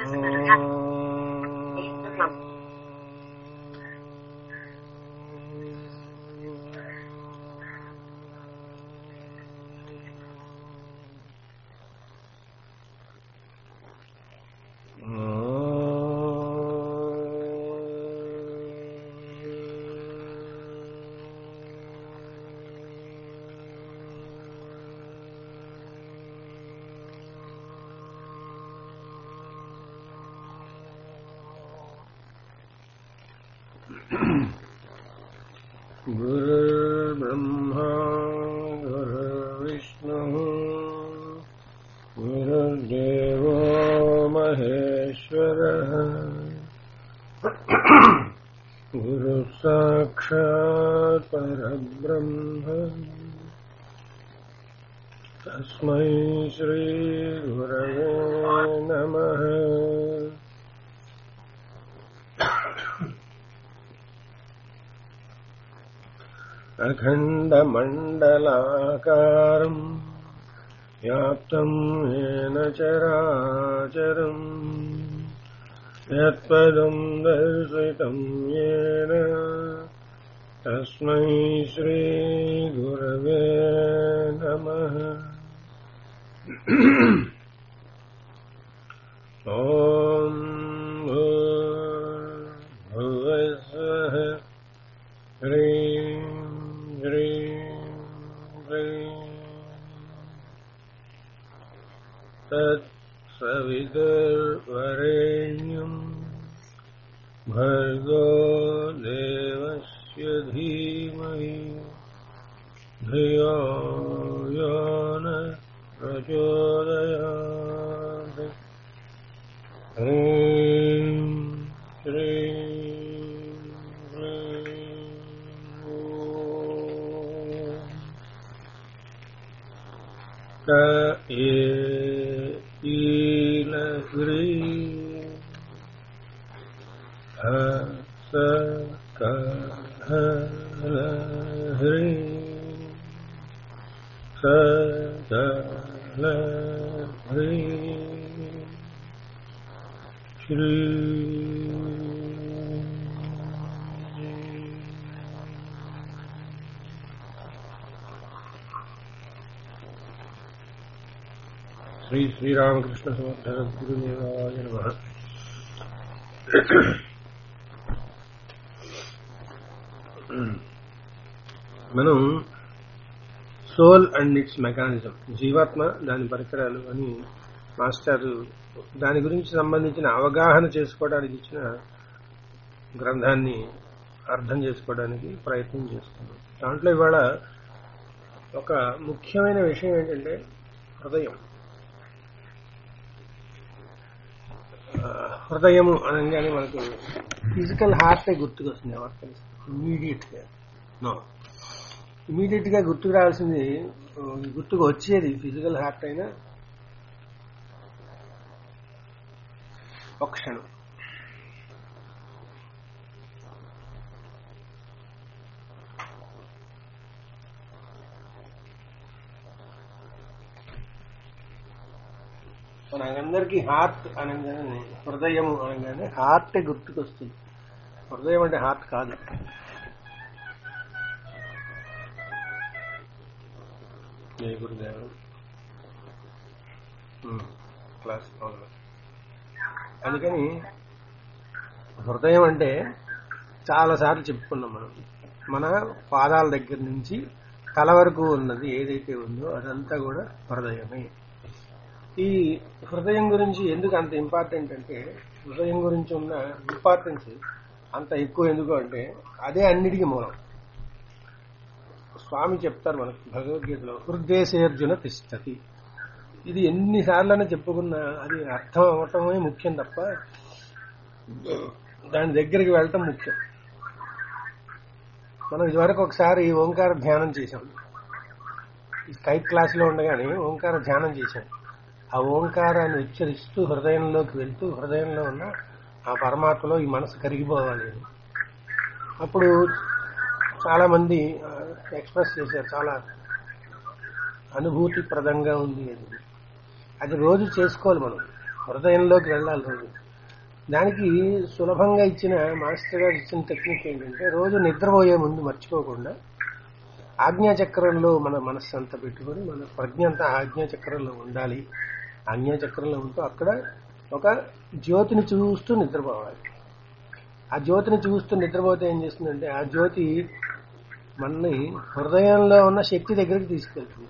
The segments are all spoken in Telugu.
गुरुर्ब्रह्मा गुरुर्विष्णुः गुरुर्देवो महेश्वरः गुरुः साक्षात् परब्रह्म तस्मै श्रीगुरवे नमः अखण्डमण्डलाकारम् व्याप्तम् येन चराचरम् यत्पदम् दर्शितम् येन तस्मै श्रीगुरवे नमः ॐ भुवस्वः ह्रीं ह्रीं ह्रीं तत्सवितुर्वरेण्यम् भर्गो देवस्य धीमहि धियो यो न प्रचोदयात् ह्रीं श्रीं ह्रीं ॐ क ये ईलह्री ह स क ह ल ह्री स क ल ह्री श्री శ్రీ శ్రీరామకృష్ణ సమర్థ గురుదేవాయ నమ మనం సోల్ అండ్ ఇట్స్ మెకానిజం జీవాత్మ దాని పరికరాలు అని మాస్టర్ దాని గురించి సంబంధించిన అవగాహన చేసుకోవడానికి ఇచ్చిన గ్రంథాన్ని అర్థం చేసుకోవడానికి ప్రయత్నం చేస్తున్నాం దాంట్లో ఇవాళ ఒక ముఖ్యమైన విషయం ఏంటంటే హృదయం ఆ, హృదయము అనగానే మనకు ఫిజికల్ హార్టే గుర్తుకొస్తుంది ఎవరికి ఇమీడియట్ గా నో ఇమీడియట్ గా గుర్తుకు రావాల్సింది ఆ, గుర్తుకు వచ్చేది ఫిజికల్ హార్ట్ అయినా ఒక క్షణం మనందరికీ హార్ట్ అనగానే హృదయము అనగానే హార్టే గుర్తుకొస్తుంది హృదయం అంటే హార్ట్ కాదు జయ గురుదేవుడు ఉమ్, క్లాస్ అవును అందుకని హృదయం అంటే చాలాసార్లు చెప్పుకున్నాం మనం మన పాదాల దగ్గర నుంచి తల వరకు ఉన్నది ఏదైతే ఉందో అదంతా కూడా హృదయమే ఈ హృదయం గురించి ఎందుకు అంత ఇంపార్టెంట్ అంటే హృదయం గురించి ఉన్న ఇంపార్టెన్స్ అంత ఎక్కువ ఎందుకు అంటే అదే అన్నిటికీ మూలం స్వామి చెప్తారు మనకు భగవద్గీతలో హృదయసేర్జున తిష్టతి ఇది ఎన్నిసార్లైనా చెప్పుకున్నా అది అర్థం అవటమే ముఖ్యం తప్ప దాని దగ్గరికి వెళ్ళటం ముఖ్యం మనం ఇదివరకు ఒకసారి ఓంకార ధ్యానం చేశాం ఈ స్కైప్ క్లాస్లో ఉండగానే ఓంకార ధ్యానం చేశాం ఆ ఓంకారాన్ని ఉచ్చరిస్తూ హృదయంలోకి వెళ్తూ హృదయంలో ఉన్న ఆ పరమాత్మలో ఈ మనసు కరిగిపోవాలి అని. అప్పుడు చాలా మంది ఎక్స్ప్రెస్ చేశారు చాలా అనుభూతిప్రదంగా ఉంది అని అది రోజు చేసుకోవాలి మనం హృదయంలోకి వెళ్ళాలి రోజు దానికి సులభంగా ఇచ్చిన మాస్టర్ గారు ఇచ్చిన టెక్నిక్ ఏంటంటే రోజు నిద్రపోయే ముందు మర్చిపోకుండా ఆజ్ఞాచక్రంలో మన మనస్సు అంతా పెట్టుకొని మన ప్రజ్ఞ అంతా ఆజ్ఞాచక్రంలో ఉండాలి ఆజ్ఞాచక్రంలో ఉంటూ అక్కడ ఒక జ్యోతిని చూస్తూ నిద్రపోవాలి ఆ జ్యోతిని చూస్తూ నిద్రపోతే ఏం చేస్తుందంటే ఆ జ్యోతి మనని హృదయంలో ఉన్న శక్తి దగ్గరికి తీసుకెళ్తుంది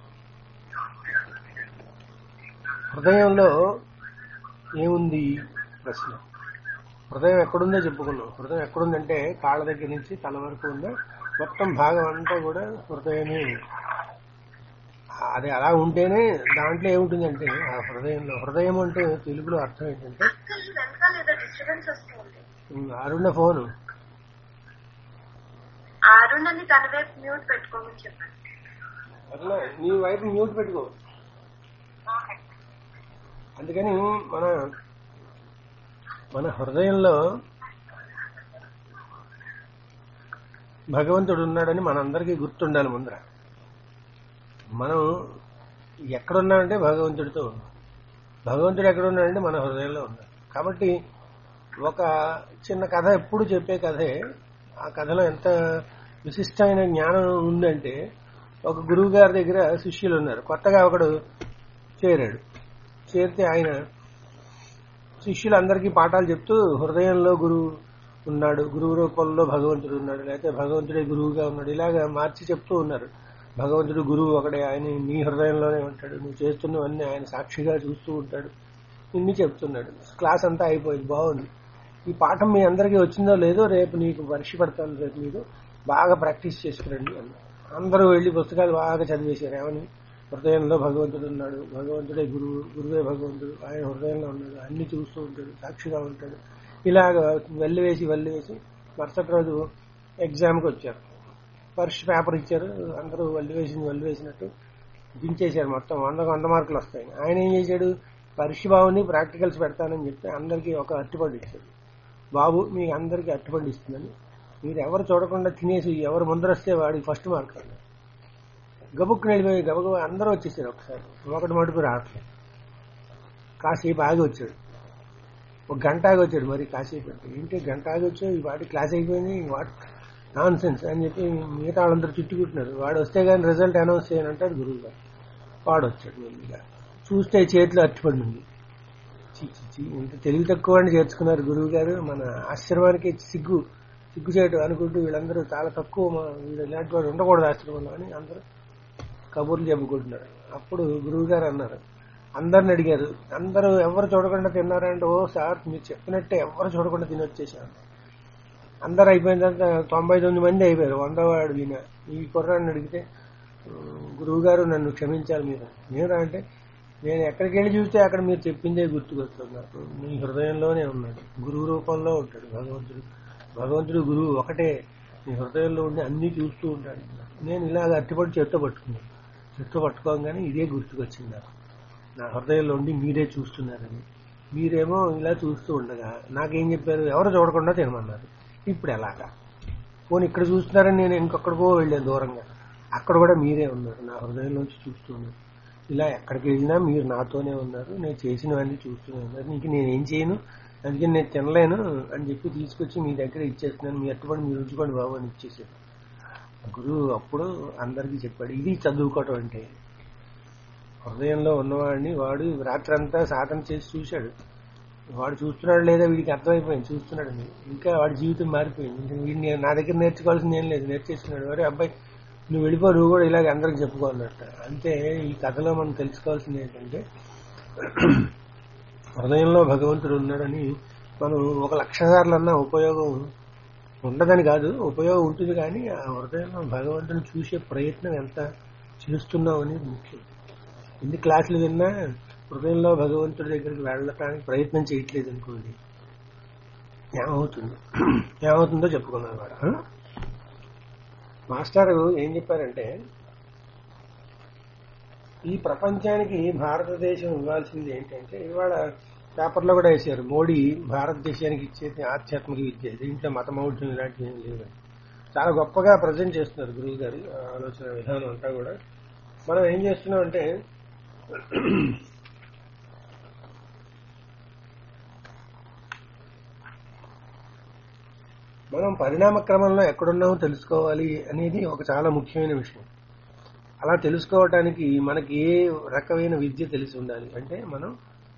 హృదయంలో ఏముంది ప్రశ్న హృదయం ఎక్కడుందో చెప్పుకున్నాం హృదయం ఎక్కడుందంటే కాళ్ళ దగ్గర నుంచి తల వరకు ఉందా మొత్తం భాగం అంతా కూడా హృదయమే అది అలా ఉంటేనే దాంట్లో ఏముంటుందంటే ఆ హృదయంలో హృదయం అంటే తెలుగులో అర్థం ఏంటంటే అక్క ఈ వెనకాల ఏదో డిస్టర్బెన్స్ వస్తుంది ఉమ్, అరుణ ఫోను అరుణని తన వైపు మ్యూట్ పెట్టుకోమని చెప్పాను అరుణ నీ వైపు మ్యూట్ పెట్టుకో అందుకని మన మన హృదయంలో భగవంతుడు ఉన్నాడని మనందరికీ గుర్తుండాలి ముందర మనం ఎక్కడున్నామంటే భగవంతుడితో ఉన్నాం. భగవంతుడు ఎక్కడ ఉన్నాడంటే మన హృదయంలో ఉన్నాడు కాబట్టి ఒక చిన్న కథ ఎప్పుడు చెప్పే కథే ఆ కథలో ఎంత విశిష్టమైన జ్ఞానం ఉందంటే ఒక గురువు గారి దగ్గర శిష్యులు ఉన్నారు కొత్తగా ఒకడు చేరాడు చేరితే ఆయన శిష్యులందరికీ పాఠాలు చెప్తూ హృదయంలో గురువు ఉన్నాడు గురువు రూపంలో భగవంతుడు ఉన్నాడు లేకపోతే భగవంతుడే గురువుగా ఉన్నాడు ఇలాగా మార్చి చెప్తూ ఉన్నారు భగవంతుడు గురువు ఒకడే ఆయన నీ హృదయంలోనే ఉంటాడు నువ్వు చేస్తున్నవన్నీ ఆయన సాక్షిగా చూస్తూ ఉంటాడు ఇన్ని చెప్తున్నాడు క్లాస్ అంతా అయిపోయింది బాగుంది ఈ పాఠం మీ అందరికీ వచ్చిందో లేదో రేపు నీకు పరీక్ష పెడతాను రేపు మీరు బాగా ప్రాక్టీస్ చేసుకురండి అన్నారు అందరూ వెళ్ళి పుస్తకాలు బాగా చదివేశారు ఏమని హృదయంలో భగవంతుడు ఉన్నాడు భగవంతుడే గురువు గురువే భగవంతుడు ఆయన హృదయంలో ఉన్నాడు అన్ని చూస్తూ ఉంటాడు సాక్షిగా ఉంటాడు ఇలాగ వెళ్ళి వేసి వెళ్ళి వేసి మరుసటి రోజు ఎగ్జామ్కి వచ్చారు పరీక్ష పేపర్ ఇచ్చారు అందరూ వల్లి వేసింది వల్లి వేసినట్టు దించేశారు మొత్తం వంద వంద మార్కులు వస్తాయి ఆయన ఏం చేశాడు పరీక్ష బాగుంది ప్రాక్టికల్స్ పెడతానని చెప్పి అందరికీ ఒక అట్టుపండు ఇచ్చాడు బాబు మీకు అందరికీ అట్టుపండు ఇస్తుందని మీరు ఎవరు చూడకుండా తినేసి ఎవరు ముందరొస్తే వాడికి ఫస్ట్ మార్క్ అన్నారు గబుక్కు వెళ్ళిపోయి గబగబ అందరూ వచ్చేసారు ఒకసారి ఒకటి మటుకు రావట్లేదు కాసేపు ఆగి వచ్చాడు ఒక గంట ఆగి వచ్చాడు మరి కాసేపు అంటే ఏంటి గంట ఆగి వచ్చావు ఈ వాటి క్లాస్ అయిపోయింది వాట్ నాన్ సెన్స్ అని చెప్పి మిగతా వాళ్ళందరూ చుట్టుకుంటున్నారు వాడు వస్తే కానీ రిజల్ట్ అనౌన్స్ చేయనంటాడు గురువు గారు వాడు వచ్చాడు మెల్లిగా చూస్తే చేతిలో అట్టుపడి ఉంది చీ, చీ, చీ, ఇంత తెలివి తక్కువ అని చేర్చుకున్నారు గురువు గారు మన ఆశ్రమానికి సిగ్గు సిగ్గు చేయటం అనుకుంటూ వీళ్ళందరూ చాలా తక్కువ మా- వీళ్ళు ఇలాంటి వాడు ఉండకూడదు ఆశ్రమంలో అని అందరూ కబుర్లు చెప్పుకుంటున్నారు అప్పుడు గురువు గారు అన్నారు అందరిని అడిగారు అందరూ ఎవరు చూడకుండా తిన్నారంటే ఓ సార్ మీరు చెప్పినట్టే ఎవరు చూడకుండా తినొచ్చేసారు అందరు అయిపోయిన తర్వాత తొంభై తొమ్మిది మంది అయిపోయారు వంద వాడు విన ఈ కుర్రాడిని అడిగితే గురువు గారు నన్ను క్షమించాలి మీరు నేను అంటే నేను ఎక్కడికి వెళ్ళి చూస్తే అక్కడ మీరు చెప్పిందే గుర్తుకొస్తుంది నాకు మీ హృదయంలోనే ఉన్నాడు గురువు రూపంలో ఉంటాడు భగవంతుడు భగవంతుడు గురువు ఒకటే మీ హృదయంలో ఉండి అన్నీ చూస్తూ ఉంటాడు నేను ఇలాగ అట్టిపడి చెట్టు పట్టుకున్నాను చెట్టు పట్టుకోగానే ఇదే గుర్తుకొచ్చింది నాకు నా హృదయంలో ఉండి మీరే చూస్తున్నారని మీరేమో ఇలా చూస్తూ ఉండగా నాకేం చెప్పారు ఎవరు చూడకుండా తినమన్నారు ఇప్పుడు ఎలాగా పోనీ ఇక్కడ చూస్తున్నారని నేను ఇంకొక్కడికో వెళ్ళాను దూరంగా అక్కడ కూడా మీరే ఉన్నారు నా హృదయంలోంచి చూస్తూ ఉన్నారు ఇలా ఎక్కడికి వెళ్ళినా మీరు నాతోనే ఉన్నారు నేను చేసినవన్నీ చూస్తూనే ఉన్నారు నీకు నేనేం చేయను అందుకని నేను తినలేను అని చెప్పి తీసుకొచ్చి మీ దగ్గర ఇచ్చేస్తున్నాను మీ అట్టుబడి మీరు ఉంచుకోండి బాబు అని ఇచ్చేసాడు గురువు అప్పుడు అందరికీ చెప్పాడు ఇది చదువుకోవటం అంటే హృదయంలో ఉన్నవాడిని వాడు రాత్రంతా సాధన చేసి చూశాడు వాడు చూస్తున్నాడు లేదా వీడికి అర్థమైపోయింది చూస్తున్నాడు అని. ఇంకా వాడి జీవితం మారిపోయింది ఇంకా వీడిని నా దగ్గర నేర్చుకోవాల్సింది ఏం లేదు నేర్చేసుకున్నాడు వారే అబ్బాయి నువ్వు వెళ్ళిపో నువ్వు కూడా ఇలాగ అందరికి చెప్పుకోవాలన్నట్ట అంతే ఈ కథలో మనం తెలుసుకోవాల్సింది ఏంటంటే హృదయంలో భగవంతుడు ఉన్నాడని మనం ఒక లక్ష సార్లన్నా ఉపయోగం ఉండదని కాదు ఉపయోగం ఉంటుంది కానీ ఆ హృదయంలో భగవంతుని చూసే ప్రయత్నం ఎంత చేస్తున్నావు అనేది ముఖ్యం ఎన్ని క్లాసులు విన్నా హృదయంలో భగవంతుడి దగ్గరికి వెళ్ళటానికి ప్రయత్నం చేయట్లేదు అనుకోండి ఏమవుతుంది ఏమవుతుందో చెప్పుకున్నాను వాడు ఆ? మాస్టారు ఏం చెప్పారంటే ఈ ప్రపంచానికి భారతదేశం ఇవ్వాల్సింది ఏంటంటే ఇవాళ పేపర్లో కూడా వేశారు మోడీ భారతదేశానికి ఇచ్చేది ఆధ్యాత్మిక విద్య దీంట్లో మతమౌఢ్యం ఇలాంటివి ఏం లేవు చాలా గొప్పగా ప్రజెంట్ చేస్తున్నారు గురువు గారు ఆ ఆలోచన విధానం అంతా కూడా మనం ఏం చేస్తున్నాం అంటే మనం పరిణామ క్రమంలో ఎక్కడున్నామో తెలుసుకోవాలి అనేది ఒక చాలా ముఖ్యమైన విషయం అలా తెలుసుకోవటానికి మనకి ఏ రకమైన విద్య తెలిసి ఉండాలి అంటే మనం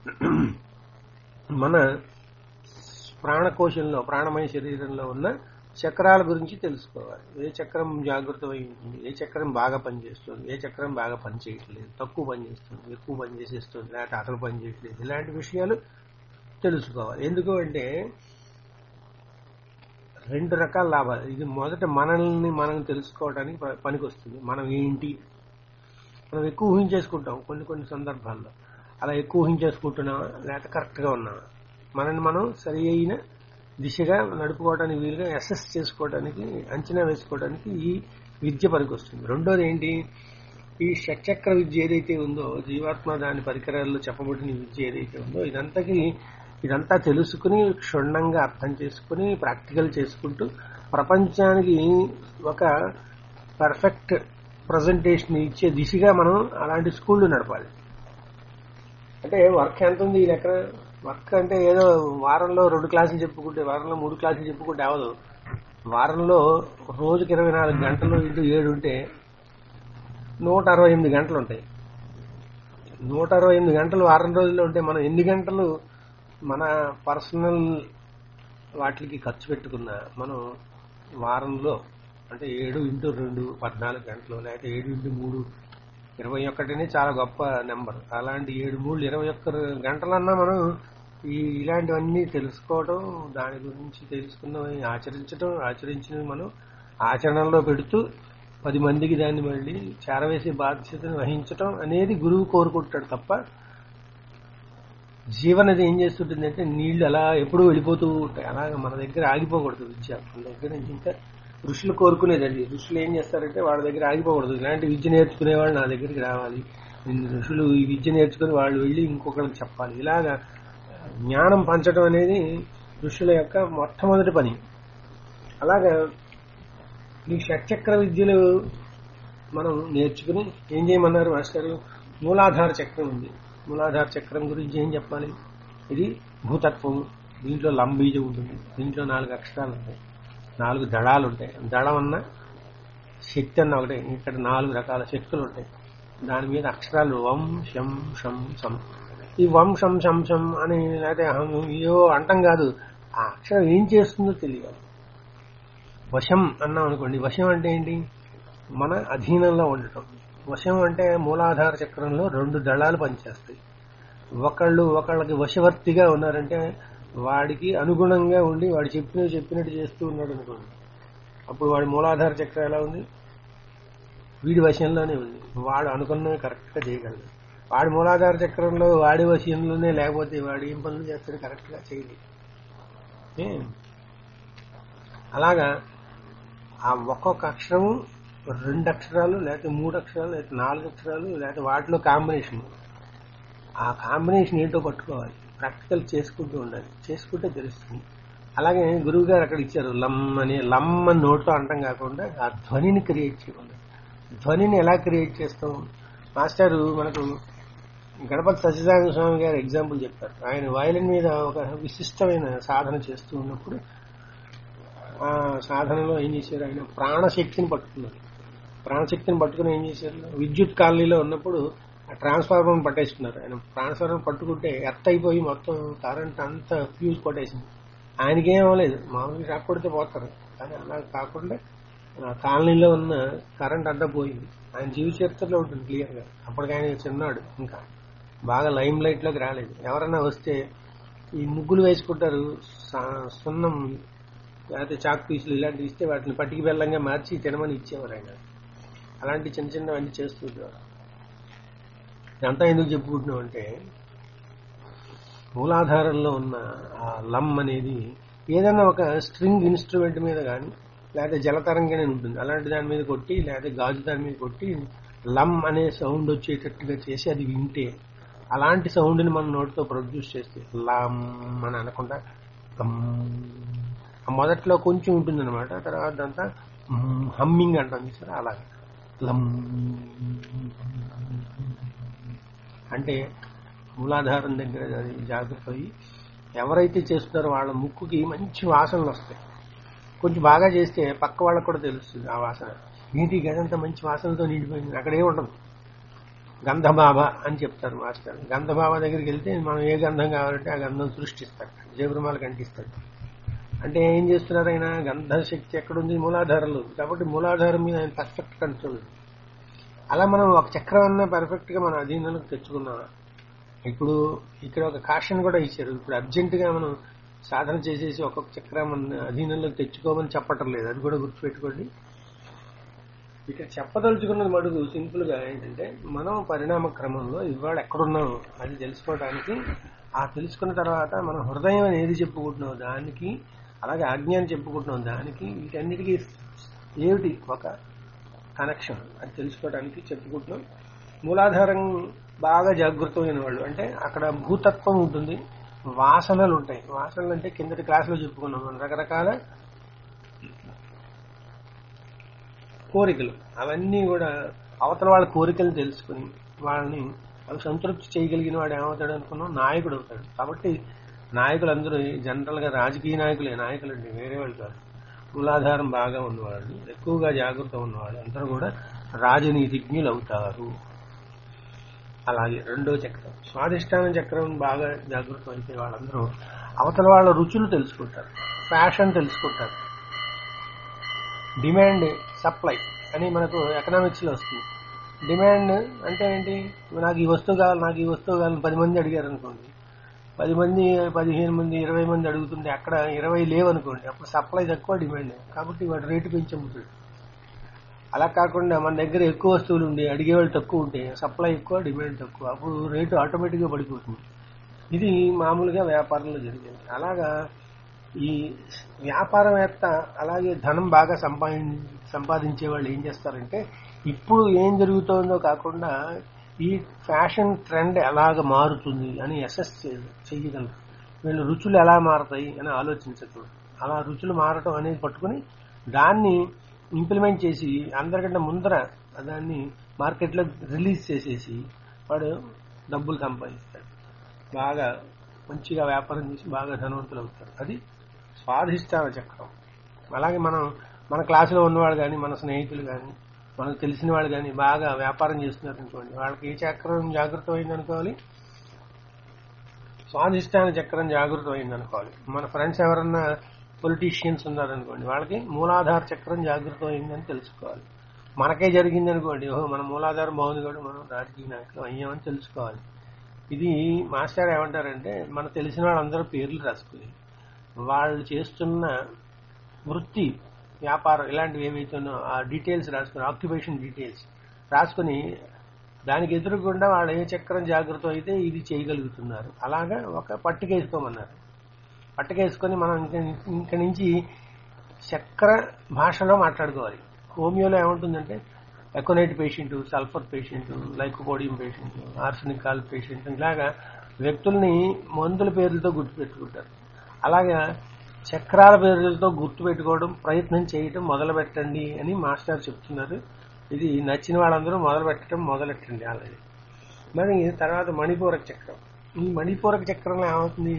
మన ప్రాణకోశంలో ప్రాణమయ శరీరంలో ఉన్న చక్రాల గురించి తెలుసుకోవాలి ఏ చక్రం జాగృతమై ఉంటుంది ఏ చక్రం బాగా పనిచేస్తుంది ఏ చక్రం బాగా పనిచేయట్లేదు తక్కువ పనిచేస్తుంది ఎక్కువ పనిచేసేస్తుంది లేకపోతే అసలు పనిచేయట్లేదు ఇలాంటి విషయాలు తెలుసుకోవాలి ఎందుకు అంటే రెండు రకాల లాభాలు ఇది మొదట మనల్ని మనం తెలుసుకోవడానికి ప- పనికొస్తుంది మనం ఏంటి మనం ఎక్కువ ఊహించేసుకుంటాం కొన్ని కొన్ని సందర్భాల్లో అలా ఎక్కువ ఊహించేసుకుంటున్నామా లేకపోతే కరెక్ట్గా ఉన్నామా మనల్ని మనం సరి అయిన దిశగా నడుపుకోవడానికి వీలుగా అసెస్ చేసుకోవడానికి అంచనా వేసుకోవడానికి ఈ విద్య పనికొస్తుంది రెండోది ఏంటి ఈ షట్చక్ర విద్య ఏదైతే ఉందో జీవాత్మ దాని పరికరాల్లో చెప్పబడిన విద్య ఏదైతే ఉందో ఇదంతకి ఇదంతా తెలుసుకుని క్షుణ్ణంగా అర్థం చేసుకుని ప్రాక్టికల్ చేసుకుంటూ ప్రపంచానికి ఒక పర్ఫెక్ట్ ప్రజెంటేషన్ ఇచ్చే దిశగా మనం అలాంటి స్కూళ్ళు నడపాలి అంటే వర్క్ ఎంత ఉంది ఈ లెక్క వర్క్ అంటే ఏదో వారంలో రెండు క్లాసులు చెప్పుకుంటే వారంలో మూడు క్లాసులు చెప్పుకుంటే అవదు వారంలో రోజుకి ఇరవై నాలుగు గంటలు ఇంటూ ఏడు ఉంటే నూట అరవై ఎనిమిది గంటలు ఉంటాయి నూట అరవై ఎనిమిది గంటలు వారం రోజుల్లో ఉంటే మనం ఎన్ని గంటలు మన పర్సనల్ వాటికి ఖర్చు పెట్టుకున్నా మనం వారంలో అంటే ఏడు ఇంటూ రెండు పద్నాలుగు గంటలు లేకపోతే ఏడు ఇంటూ మూడు ఇరవై ఒక్కటినే చాలా గొప్ప నెంబర్ అలాంటి ఏడు మూడు ఇరవై ఒక్క గంటలన్నా మనం ఈ ఇలాంటివన్నీ తెలుసుకోవడం దాని గురించి తెలుసుకున్నవి ఆచరించడం ఆచరించినవి మనం ఆచరణలో పెడుతూ పది మందికి దాన్ని మళ్ళీ చేరవేసే బాధ్యతను వహించటం అనేది గురువు కోరుకుంటాడు తప్ప జీవనది ఏం చేస్తుంటుందంటే నీళ్లు అలా ఎప్పుడూ వెళ్ళిపోతూ ఉంటాయి అలాగ మన దగ్గర ఆగిపోకూడదు విద్య మన దగ్గర నుంచి ఇంకా ఋషులు కోరుకునేదండి ఋషులు ఏం చేస్తారంటే వాళ్ళ దగ్గర ఆగిపోకూడదు ఇలాంటి విద్య నేర్చుకునే వాళ్ళు నా దగ్గరికి రావాలి ఇన్ని ఋషులు ఈ విద్య నేర్చుకుని వాళ్ళు వెళ్ళి ఇంకొకరికి చెప్పాలి ఇలాగా జ్ఞానం పంచడం అనేది ఋషుల యొక్క మొట్టమొదటి పని అలాగా ఈ షట్చక్ర విద్యలు మనం నేర్చుకుని ఏం చేయమన్నారు మాస్టర్ మూలాధార చక్రం ఉంది మూలాధార చక్రం గురించి ఏం చెప్పాలి ఇది భూతత్వం దీంట్లో లంబీజం ఉంటుంది దీంట్లో నాలుగు అక్షరాలు ఉంటాయి నాలుగు దళాలు ఉంటాయి దళం అన్న శక్తి అన్న ఒకటే ఇక్కడ నాలుగు రకాల శక్తులు ఉంటాయి దాని మీద అక్షరాలు వం శం షం సం ఈ వం శం శం శం అని లేకపోతే అహం అయ్యో అంటం కాదు ఆ అక్షరం ఏం చేస్తుందో తెలియాలి వశం అన్నాం అనుకోండి వశం అంటే ఏంటి మన అధీనంలో ఉండటం వశం అంటే మూలాధార చక్రంలో రెండు దళాలు పనిచేస్తాయి ఒకళ్ళు ఒకళ్ళకి వశవర్తిగా ఉన్నారంటే వాడికి అనుగుణంగా ఉండి వాడు చెప్పినవి చెప్పినట్టు చేస్తూ ఉన్నాడు అనుకోండి అప్పుడు వాడి మూలాధార చక్రం ఎలా ఉంది వీడి వశంలోనే ఉంది వాడు అనుకున్నవి కరెక్ట్గా చేయగలడు వాడి మూలాధార చక్రంలో వాడి వశంలోనే లేకపోతే వాడు ఏం పనులు చేస్తాడు కరెక్ట్గా చేయలేదు ఏ? అలాగా ఆ ఒక్కొక్క అక్షరము రెండు అక్షరాలు లేకపోతే మూడు అక్షరాలు లేకపోతే నాలుగు అక్షరాలు లేకపోతే వాటిలో కాంబినేషన్ ఆ కాంబినేషన్ ఏంటో పట్టుకోవాలి ప్రాక్టికల్ చేసుకుంటూ ఉండాలి చేసుకుంటే తెలుస్తుంది అలాగే గురువు గారు అక్కడ ఇచ్చారు లమ్ అని లమ్ అని నోట్లో అంటాం కాకుండా ఆ ధ్వనిని క్రియేట్ చేయాలి ధ్వనిని ఎలా క్రియేట్ చేస్తాం మాస్టారు మనకు గణపతి సత్యనారాయణ స్వామి గారు ఎగ్జాంపుల్ చెప్పారు ఆయన వయలిన్ మీద ఒక విశిష్టమైన సాధన చేస్తూ ఉన్నప్పుడు ఆ సాధనలో ఏం చేశారు ఆయన ప్రాణశక్తిని పట్టుకున్నారు ప్రాణశక్తిని పట్టుకుని ఏం చేశారు విద్యుత్ కాలనీలో ఉన్నప్పుడు ఆ ట్రాన్స్ఫార్మర్ పట్టేసుకున్నారు ఆయన ట్రాన్స్ఫార్మర్ పట్టుకుంటే ఎర్త్ అయిపోయి మొత్తం కరెంట్ అంతా ఫ్యూజ్ కొట్టేసింది ఆయనకేం అవ్వలేదు మామూలుగా షాక్ కొడితే పోతారు కానీ అలా కాకుండా ఆ కాలనీలో ఉన్న కరెంట్ అంతా పోయింది ఆయన జీవిత చరిత్రలో ఉంటుంది క్లియర్గా అప్పటికి ఆయన చిన్నాడు ఇంకా బాగా లైమ్ లైట్ లోకి రాలేదు ఎవరన్నా వస్తే ఈ ముగ్గులు వేసుకుంటారు సా- సున్నం లేకపోతే చాక్ పీసులు ఇలాంటివి ఇస్తే వాటిని పట్టికి బెల్లంగా మార్చి తినమని ఇచ్చేవారు ఆయన అలాంటి చిన్న చిన్నవన్నీ చేస్తూ ఉండేవారు ఇదంతా ఎందుకు చెప్పుకుంటున్నాం అంటే మూలాధారంలో ఉన్న ఆ లమ్ అనేది ఏదైనా ఒక స్ట్రింగ్ ఇన్స్ట్రుమెంట్ మీద కానీ లేకపోతే జలతరంగానే ఉంటుంది అలాంటి దాని మీద కొట్టి లేకపోతే గాజు దాని మీద కొట్టి లమ్ అనే సౌండ్ వచ్చేటట్టుగా చేసి అది వింటే అలాంటి సౌండ్ని మన నోటితో ప్రొడ్యూస్ చేస్తే లమ్ అని అనకుండా గమ్. ఆ మొదట్లో కొంచెం ఉంటుంది అనమాట తర్వాత అంతా హమ్మింగ్ అంటాం చూసారా అలాగే లమ్ అంటే మూలాధారం దగ్గర అది జాగ్రత్త అయ్యి ఎవరైతే చేస్తున్నారో వాళ్ళ ముక్కుకి మంచి వాసనలు వస్తాయి కొంచెం బాగా చేస్తే పక్క వాళ్ళకు కూడా తెలుస్తుంది ఆ వాసన ఏంటి ఈ గదంతా మంచి వాసనతో నిండిపోయింది అక్కడే ఉండదు గంధబాబ అని చెప్తారు మాస్టర్ గంధబాబ దగ్గరికి వెళ్తే మనం ఏ గంధం కావాలంటే ఆ గంధం సృష్టిస్తాడు జేబురుమాలకు అంటిస్తాడు అంటే ఏం చేస్తున్నారు ఆయన గంధ శక్తి ఎక్కడుంది మూలాధారంలో ఉంది. కాబట్టి మూలాధారం మీద ఆయన పర్ఫెక్ట్ కంట్రోల్ ఉంది. అలా మనం ఒక చక్రం అన్న పర్ఫెక్ట్ గా మన అధీనంలోకి తెచ్చుకున్నాం ఇప్పుడు ఇక్కడ ఒక కాషన్ కూడా ఇచ్చారు ఇప్పుడు అర్జెంట్ గా మనం సాధన చేసేసి ఒక్కొక్క చక్రం మన అధీనంలోకి తెచ్చుకోమని చెప్పటం లేదు అది కూడా గుర్తుపెట్టుకోండి ఇక్కడ చెప్పదలుచుకున్నది మడుగు సింపుల్ గా ఏంటంటే మనం పరిణామ క్రమంలో ఇవాళ ఎక్కడున్నాం అది తెలుసుకోవడానికి ఆ తెలుసుకున్న తర్వాత మన హృదయం అని ఏది చెప్పుకుంటున్నాం దానికి అలాగే ఆజ్ఞ అని చెప్పుకుంటున్నాం దానికి వీటన్నిటికీ ఏమిటి ఒక కనెక్షన్ అది తెలుసుకోవడానికి చెప్పుకుంటున్నాం మూలాధారం బాగా జాగృతమైన వాళ్ళు అంటే అక్కడ భూతత్వం ఉంటుంది వాసనలు ఉంటాయి వాసనలు అంటే కిందటి క్లాసులో చెప్పుకున్నాం మనం రకరకాల కోరికలు అవన్నీ కూడా అవతల వాళ్ళ కోరికలు తెలుసుకుని వాళ్ళని అవి సంతృప్తి చేయగలిగిన వాడు ఏమవుతాడు అనుకున్నాం నాయకుడు అవుతాడు కాబట్టి నాయకులందరూ జనరల్ గా రాజకీయ నాయకులే నాయకులు అండి వేరే వాళ్ళు కాదు మూలాధారం బాగా ఉన్నవాళ్ళు ఎక్కువగా జాగ్రత్త ఉన్నవాళ్ళు అందరూ కూడా రాజనీతిజ్ఞులు అవుతారు అలాగే రెండో చక్రం స్వాధిష్టాన చక్రం బాగా జాగృతం అయితే వాళ్ళందరూ అవతల వాళ్ళ రుచులు తెలుసుకుంటారు ఫ్యాషన్ తెలుసుకుంటారు డిమాండ్ సప్లై అని మనకు ఎకనామిక్స్ లో వస్తుంది డిమాండ్ అంటే ఏంటి నాకు ఈ వస్తువు కావాలి నాకు ఈ వస్తువు కావాలని పది మంది అడిగారు అనుకోండి పది మంది పదిహేను మంది ఇరవై మంది అడుగుతుంటే అక్కడ ఇరవై లేవనుకోండి అప్పుడు సప్లై తక్కువ డిమాండ్ కాబట్టి వాడు రేటు పెంచి అమ్ముతాడు అలా కాకుండా మన దగ్గర ఎక్కువ వస్తువులు ఉండి అడిగేవాళ్ళు తక్కువ ఉంటే సప్లై ఎక్కువ డిమాండ్ తక్కువ అప్పుడు రేటు ఆటోమేటిక్గా పడిపోతుంది ఇది మామూలుగా వ్యాపారంలో జరిగేది అలాగా ఈ వ్యాపారవేత్త అలాగే ధనం బాగా సంపాది సంపాదించే వాళ్ళు ఏం చేస్తారంటే ఇప్పుడు ఏం జరుగుతోందో కాకుండా ఈ ఫ్యాషన్ ట్రెండ్ ఎలాగ మారుతుంది అని అసెస్ చేయగలరు వీళ్ళు రుచులు ఎలా మారతాయి అని ఆలోచించకూడదు అలా రుచులు మారటం అనేది పట్టుకుని దాన్ని ఇంప్లిమెంట్ చేసి అందరికంటే ముందర దాన్ని మార్కెట్లో రిలీజ్ చేసేసి వాడు డబ్బులు సంపాదిస్తాడు బాగా మంచిగా వ్యాపారం చేసి బాగా ధనవంతులు అవుతారు అది స్వాధిష్టాన చక్రం అలాగే మనం మన క్లాసులో ఉన్నవాళ్ళు కానీ మన స్నేహితులు కానీ మనకు తెలిసిన వాళ్ళు కానీ బాగా వ్యాపారం చేస్తున్నారు అనుకోండి వాళ్ళకి ఏ చక్రం జాగృతం అయింది అనుకోవాలి స్వాధిష్టాన చక్రం జాగృతం అయింది అనుకోవాలి మన ఫ్రెండ్స్ ఎవరన్నా పొలిటీషియన్స్ ఉన్నారనుకోండి వాళ్ళకి మూలాధార చక్రం జాగృతం అయిందని తెలుసుకోవాలి మనకే జరిగింది అనుకోండి ఓహో మన మూలాధారం బాగుంది కూడా మనం రాజకీయ నాయకులు అయ్యామని తెలుసుకోవాలి ఇది మాస్టర్ ఏమంటారంటే మన తెలిసిన వాళ్ళందరూ పేర్లు రాసుకుని వాళ్ళు చేస్తున్న వృత్తి వ్యాపారం ఇలాంటివి ఏవైతున్నాయో ఆ డీటెయిల్స్ రాసుకుని ఆక్యుపేషన్ డీటెయిల్స్ రాసుకుని దానికి ఎదురుకుండా వాళ్ళు ఏ చక్రం జాగ్రత్త అయితే ఇది చేయగలుగుతున్నారు అలాగా ఒక పట్టిక వేసుకోమన్నారు పట్టిక వేసుకొని మనం ఇంక ఇంక నుంచి చక్ర భాషలో మాట్లాడుకోవాలి హోమియోలో ఏముంటుందంటే aconite patient sulphur patient lycopodium patient arsenical patient ఇలాగా వ్యక్తుల్ని మందుల పేర్లతో గుర్తుపెట్టుకుంటారు అలాగా చక్రాల పేర్లతో గుర్తుపెట్టుకోవడం ప్రయత్నం చేయటం మొదలు పెట్టండి అని మాస్టర్ చెప్తున్నారు ఇది నచ్చిన వాళ్ళందరూ మొదలు పెట్టడం మొదలెట్టండి అలాగే మరి తర్వాత మణిపూరక చక్రం ఈ మణిపూరక చక్రంలో ఏమవుతుంది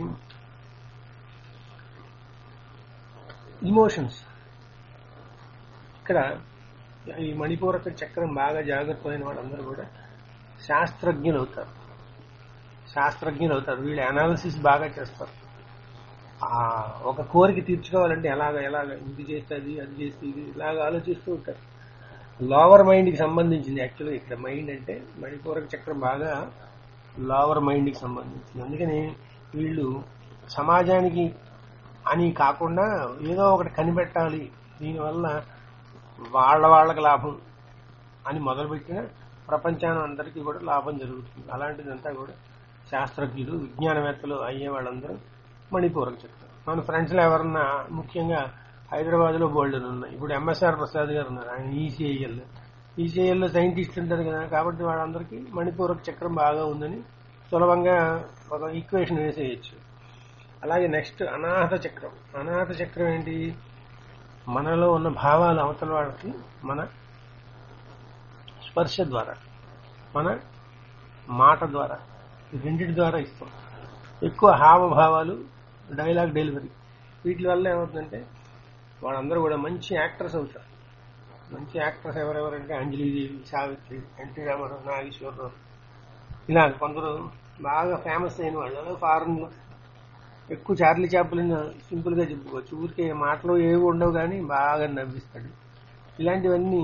ఇమోషన్స్ ఇక్కడ ఈ మణిపూరక చక్రం బాగా జాగ్రత్తమైన వాళ్ళందరూ కూడా శాస్త్రజ్ఞులు అవుతారు శాస్త్రజ్ఞులు అవుతారు వీళ్ళు అనాలిసిస్ బాగా చేస్తారు ఆ ఒక కోరిక తీర్చుకోవాలంటే ఎలాగ ఎలాగ ఇది చేస్తే అది అది చేస్తే ఇది ఇలాగ ఆలోచిస్తూ ఉంటారు లోవర్ మైండ్కి సంబంధించింది యాక్చువల్గా ఇక్కడ మైండ్ అంటే మణిపూరక చక్రం బాగా లోవర్ మైండ్కి సంబంధించింది అందుకని వీళ్ళు సమాజానికి అని కాకుండా ఏదో ఒకటి కనిపెట్టాలి దీనివల్ల వాళ్ళ వాళ్ళకి లాభం అని మొదలుపెట్టిన ప్రపంచాన్ని అందరికీ కూడా లాభం జరుగుతుంది అలాంటిదంతా కూడా శాస్త్రజ్ఞులు విజ్ఞానవేత్తలు అయ్యే వాళ్ళందరూ మణిపూరక చక్రం మన ఫ్రెండ్స్లో ఎవరన్నా ముఖ్యంగా హైదరాబాద్ లో బోల్డ్ ఉన్నాయి ఇప్పుడు ఎంఎస్ఆర్ ప్రసాద్ గారు ఉన్నారు ఆయన ఈసీఐఎల్ ఈసీఐఎల్ సైంటిస్ట్ ఉంటారు కదా కాబట్టి వాళ్ళందరికీ మణిపూరక చక్రం బాగా ఉందని సులభంగా ఒక ఈక్వేషన్ వేసేయచ్చు అలాగే నెక్స్ట్ అనాహత చక్రం అనాహత చక్రం ఏంటి మనలో ఉన్న భావాలు అవతల వాళ్ళకి మన స్పర్శ ద్వారా మన మాట ద్వారా ఈ రెండింటి ద్వారా ఇస్తాం ఎక్కువ హావభావాలు డైలాగ్ డెలివరీ వీటి వల్ల ఏమవుతుందంటే వాళ్ళందరూ కూడా మంచి యాక్టర్స్ అవుతారు మంచి యాక్టర్స్ ఎవరెవరంటే అంజలిదేవి సావిత్రి ఎన్టీ రామారావు నాగేశ్వరరావు ఇలా కొందరు బాగా ఫేమస్ అయిన వాళ్ళు అలా ఫారెన్ లో ఎక్కువ చార్లీ చాప్లిన్ సింపుల్ గా చెప్పుకోవచ్చు ఊరికే మాటలు ఏవి ఉండవు కానీ బాగా నవ్విస్తాడు ఇలాంటివన్నీ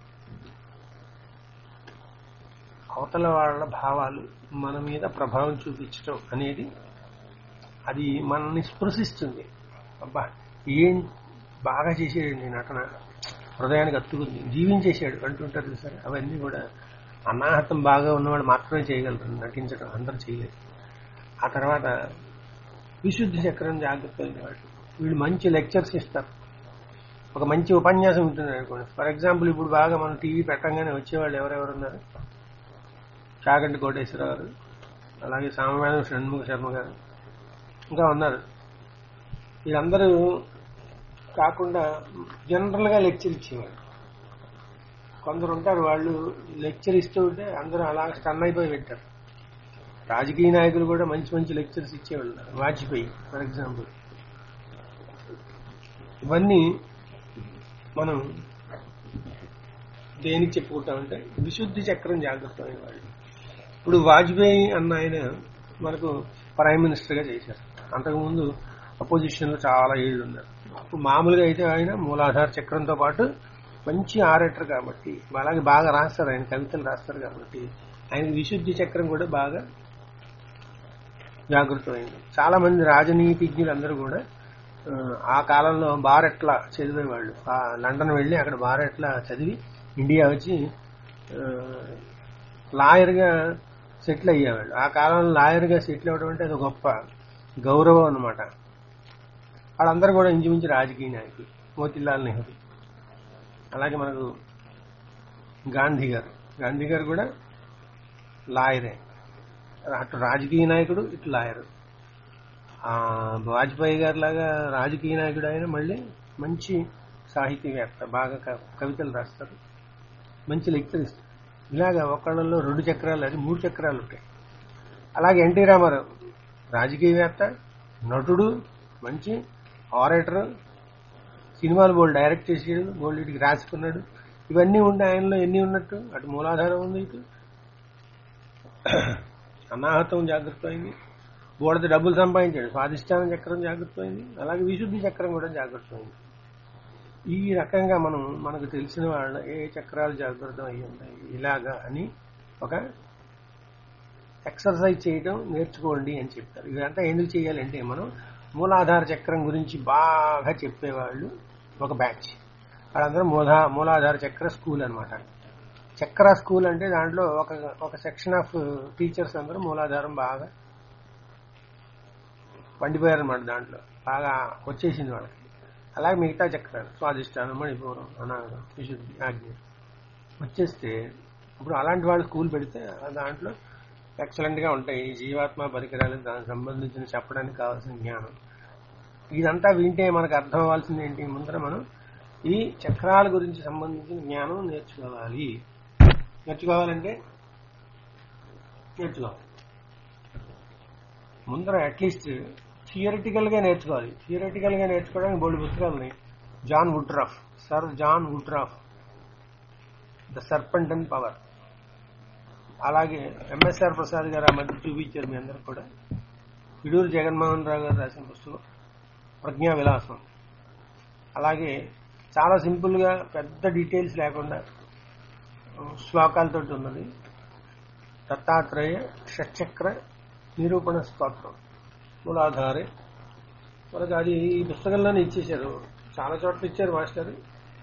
అవతల వాళ్ళ భావాలు మన మీద ప్రభావం చూపించడం అనేది అది మనల్ని స్పృశిస్తుంది అబ్బా ఏం బాగా చేసాడండి నటన హృదయానికి అత్తుకుంది జీవించేశాడు అంటుంటారు చూసారు అవన్నీ కూడా అనాహతం బాగా ఉన్నవాడు మాత్రమే చేయగలరు నటించడం అందరూ చేయలేరు ఆ తర్వాత విశుద్ధి చక్రం జాగ్రత్త వాడు వీళ్ళు మంచి లెక్చర్స్ ఇస్తారు ఒక మంచి ఉపన్యాసం ఉంటుంది అనుకోండి ఫర్ ఎగ్జాంపుల్ ఇప్పుడు బాగా మనం టీవీ పెట్టంగానే వచ్చేవాళ్ళు ఎవరెవరు ఉన్నారు చాగంటి కోటేశ్వరరావు గారు అలాగే సామవేదం షణ్ముఖ శర్మ గారు ఇంకా ఉన్నారు వీళ్ళందరూ కాకుండా జనరల్ గా లెక్చర్ ఇచ్చేవాళ్ళు కొందరు ఉంటారు వాళ్ళు లెక్చర్ ఇస్తూ ఉంటే అందరూ అలా స్టన్ అయిపోయి పెట్టారు రాజకీయ నాయకులు కూడా మంచి మంచి లెక్చర్స్ ఇచ్చేవాళ్ళు వాజ్పేయి ఫర్ ఎగ్జాంపుల్ ఇవన్నీ మనం దేనికి చెప్పుకుంటామంటే విశుద్ధి చక్రం జాగ్రత్తమైన వాళ్ళు ఇప్పుడు వాజ్పేయి అన్న ఆయన మనకు ప్రైమ్ మినిస్టర్ గా చేశారు అంతకుముందు అపోజిషన్ లో చాలా ఏళ్ళు ఉన్నారు ఇప్పుడు మామూలుగా అయితే ఆయన మూలాధార చక్రంతో పాటు మంచి ఆరేటర్ కాబట్టి అలాగే బాగా రాస్తారు ఆయన కవితలు రాస్తారు కాబట్టి ఆయనకి విశుద్ధి చక్రం కూడా బాగా జాగృతమైంది చాలా మంది రాజనీతిజ్ఞులు అందరూ కూడా ఆ, ఆ కాలంలో బారెట్లా చదివేవాళ్ళు ఆ లండన్ వెళ్ళి అక్కడ బారెట్లా చదివి ఇండియా వచ్చి లాయర్ గా సెటిల్ అయ్యేవాళ్ళు ఆ కాలంలో లాయర్ గా సెటిల్ అవ్వడం అంటే అది గొప్ప గౌరవం అన్నమాట వాళ్ళందరూ కూడా ఇంచుమించు రాజకీయ నాయకులు మోతిలాల్ నెహ్రూ అలాగే మనకు గాంధీ గారు గాంధీ గారు కూడా లాయరే అటు రాజకీయ నాయకుడు ఇటు లాయరు ఆ వాజ్పేయి గారి లాగా రాజకీయ నాయకుడు ఆయన మళ్ళీ మంచి సాహితీవేత్త బాగా క- కవితలు రాస్తారు మంచి లెక్చర్ ఇస్తారు ఇలాగా ఒకళ్ళలో రెండు చక్రాలు అది మూడు చక్రాలు ఉంటాయి అలాగే ఎన్టీ రామారావు రాజకీయవేత్త నటుడు మంచి ఆరేటర్ సినిమాలు బోల్డ్ డైరెక్ట్ చేసాడు బోల్డ్ ఇటుకి రాసుకున్నాడు ఇవన్నీ ఉంటే ఆయనలో ఎన్ని ఉన్నట్టు అటు మూలాధారం ఉంది ఇటు అనాహతం జాగ్రత్త అయింది బోడత డబ్బులు సంపాదించాడు స్వాధిష్టానం చక్రం జాగ్రత్త అయింది అలాగే విశుద్ధి చక్రం కూడా జాగ్రత్త అయింది ఈ రకంగా మనం మనకు తెలిసిన వాళ్ళ ఏ చక్రాలు జాగ్రత్త అయి ఉంటాయి ఇలాగా అని ఒక ఎక్సర్సైజ్ చేయడం నేర్చుకోండి అని చెప్తారు ఇదంతా ఎందుకు చేయాలంటే మనం మూలాధార చక్రం గురించి బాగా చెప్పేవాళ్ళు ఒక బ్యాచ్ వాళ్ళందరూ మూలా మూలాధార చక్ర స్కూల్ అన్నమాట చక్ర స్కూల్ అంటే దాంట్లో ఒక ఒక సెక్షన్ ఆఫ్ టీచర్స్ అందరూ మూలాధారం బాగా పండిపోయారన్నమాట దాంట్లో బాగా వచ్చేసింది వాళ్ళకి అలాగే మిగతా చక్రాలు స్వాదిష్టానం మణిపూరం అనాగం విశుద్ధి ఆజ్ఞ వచ్చేస్తే ఇప్పుడు అలాంటి వాళ్ళు స్కూల్ పెడితే ఆ దాంట్లో ఎక్సలెంట్ గా ఉంటాయి ఈ జీవాత్మ పరికరాలు దానికి సంబంధించిన చెప్పడానికి కావాల్సిన జ్ఞానం ఇదంతా వింటే మనకు అర్థం అవ్వాల్సింది ఏంటి ముందర మనం ఈ చక్రాల గురించి సంబంధించిన జ్ఞానం నేర్చుకోవాలి నేర్చుకోవాలంటే నేర్చుకోవాలి ముందర అట్లీస్ట్ థియరిటికల్ గా నేర్చుకోవాలి థియరిటికల్ గా నేర్చుకోవడానికి బోల్డ్ పుస్తకాలు ఉన్నాయి John Woodroffe sir John Woodroffe the serpent and power అలాగే ఎంఎస్ఆర్ ప్రసాద్ గారు ఆ మధ్య చూపించారు మీ అందరు కూడా ఇడూరు జగన్మోహన్ రావు గారు రాసిన పుస్తకం ప్రజ్ఞా విలాసం అలాగే చాలా సింపుల్ గా పెద్ద డీటెయిల్స్ లేకుండా శ్లోకాలతో ఉన్నది దత్తాత్రేయ షట్చక్ర నిరూపణ స్తోత్రం మూలాధారే మనకు అది ఈ పుస్తకంలోనే ఇచ్చేశారు చాలా చోట్ల ఇచ్చారు మాస్టర్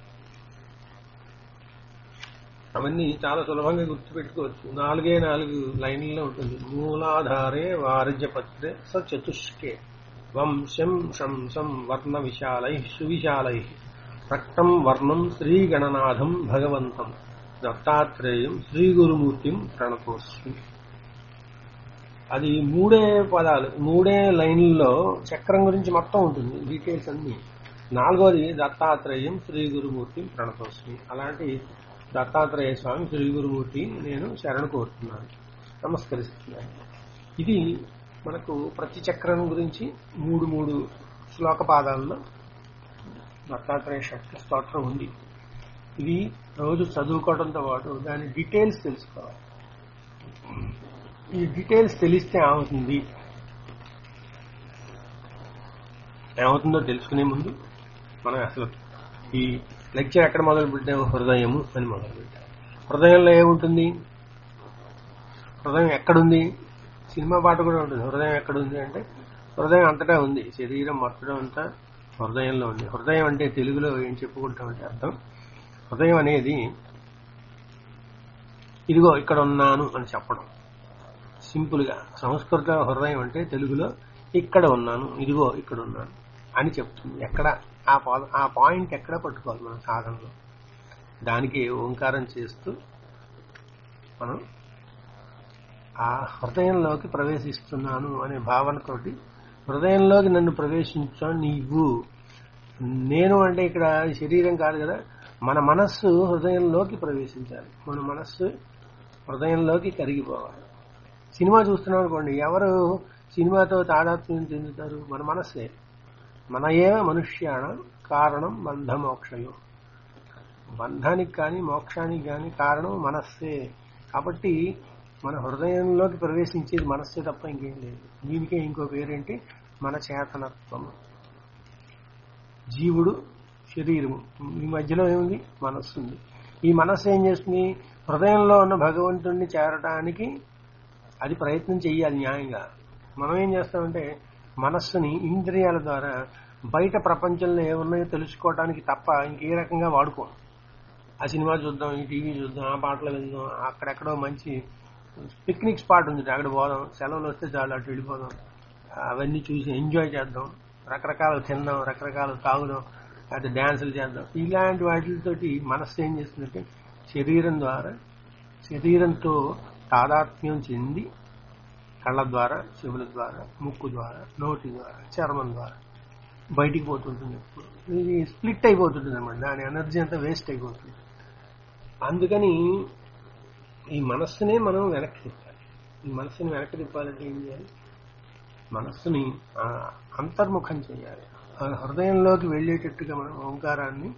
అవన్నీ చాలా సులభంగా గుర్తుపెట్టుకోవచ్చు నాలుగే నాలుగు లైన్లలో ఉంటుంది మూలాధారే వారజ్యపత్రే స చతుష్కే వంశం శంసం వర్ణ విశాలై సువిశాలై రక్తం వర్ణం శ్రీగణనాథం భగవంతం దత్తాత్రేయం శ్రీగురుమూర్తిం ప్రణతోస్మి అది మూడే పదాలు మూడే లైన్లలో చక్రం గురించి మొత్తం ఉంటుంది డీటెయిల్స్ అన్ని నాలుగోది దత్తాత్రేయం శ్రీ గురుమూర్తి ప్రణతోస్మి అలాంటి దత్తాత్రేయ స్వామి శ్రీ గురుమూర్తి నేను శరణు కోరుతున్నాను నమస్కరిస్తున్నాను ఇది మనకు ప్రతి చక్రం గురించి మూడు మూడు శ్లోక పాదాల్లో దత్తాత్రేయ శక్తి స్తోత్రం ఉంది ఇది రోజు చదువుకోవడంతో పాటు దాని డీటెయిల్స్ తెలుసుకోవాలి ఈ డీటెయిల్స్ తెలిస్తే ఏమవుతుంది ఏమవుతుందో తెలుసుకునే ముందు మనం అసలు ఈ లెక్చర్ ఎక్కడ మొదలు పెట్టాము హృదయము అని మొదలు పెట్టాము హృదయంలో ఏముంటుంది హృదయం ఎక్కడుంది సినిమా పాట కూడా ఉంటుంది హృదయం ఎక్కడుంది అంటే హృదయం అంతటా ఉంది శరీరం మొత్తం అంతా హృదయంలో ఉంది హృదయం అంటే తెలుగులో ఏం చెప్పుకుంటామంటే అర్థం హృదయం అనేది ఇదిగో ఇక్కడ ఉన్నాను అని చెప్పడం సింపుల్ గా సంస్కృత హృదయం అంటే తెలుగులో ఇక్కడ ఉన్నాను ఇదిగో ఇక్కడ ఉన్నాను అని చెప్తుంది ఎక్కడ ఆ పా- ఆ పాయింట్ ఎక్కడ పట్టుకోవాలి మన సాధనలో దానికి ఓంకారం చేస్తూ మనం ఆ హృదయంలోకి ప్రవేశిస్తున్నాను అనే భావనతోటి హృదయంలోకి నన్ను ప్రవేశించా నీవు నేను అంటే ఇక్కడ శరీరం కాదు కదా మన మనస్సు హృదయంలోకి ప్రవేశించాలి మన మనస్సు హృదయంలోకి కరిగిపోవాలి సినిమా చూస్తున్నాం అనుకోండి ఎవరు సినిమాతో తాదాత్మ్యం చెందుతారు మన మనస్సే మన ఏ మనుష్యాణ కారణం బంధ మోక్షయో బంధానికి కానీ మోక్షానికి కానీ కారణం మనస్సే కాబట్టి మన హృదయంలోకి ప్రవేశించేది మనస్సే తప్ప ఇంకేం లేదు దీనికే ఇంకో పేరేంటి మన చేతనత్వము జీవుడు శరీరము ఈ మధ్యలో ఏముంది మనస్సు ఉంది ఈ మనస్సు ఏం చేస్తుంది హృదయంలో ఉన్న భగవంతుణ్ణి చేరటానికి అది ప్రయత్నం చెయ్యాలి న్యాయంగా మనం ఏం చేస్తామంటే మనస్సుని ఇంద్రియాల ద్వారా బయట ప్రపంచంలో ఏమున్నాయో తెలుసుకోవడానికి తప్ప ఇంకే రకంగా వాడుకోం ఆ సినిమా చూద్దాం ఈ టీవీ చూద్దాం ఆ పాటలు విందాం అక్కడెక్కడో మంచి పిక్నిక్ స్పాట్ ఉంది అక్కడ పోదాం సెలవులు వస్తే చాలు అటు వెళ్ళిపోదాం అవన్నీ చూసి ఎంజాయ్ చేద్దాం రకరకాలు తిందాం రకరకాలు తాగుదాం అది డ్యాన్సులు చేద్దాం ఇలాంటి వాటితోటి మనస్సు ఏం చేస్తుందంటే శరీరం ద్వారా శరీరంతో తాదాత్మ్యం చెంది కళ్ళ ద్వారా చెవుల ద్వారా ముక్కు ద్వారా నోటి ద్వారా చర్మం ద్వారా బయటికి పోతుంటుంది ఎప్పుడు. ఇది స్ప్లిట్ అయిపోతుంటుంది అనమాట దాని ఎనర్జీ అంతా వేస్ట్ అయిపోతుంది అందుకని ఈ మనస్సునే మనం వెనక్కి తిప్పాలి ఈ మనస్సుని వెనక్కి తిప్పాలంటే ఏం చేయాలి మనస్సుని ఆ, అంతర్ముఖం చేయాలి ఆ హృదయంలోకి వెళ్ళేటట్టుగా మనం ఓంకారాన్ని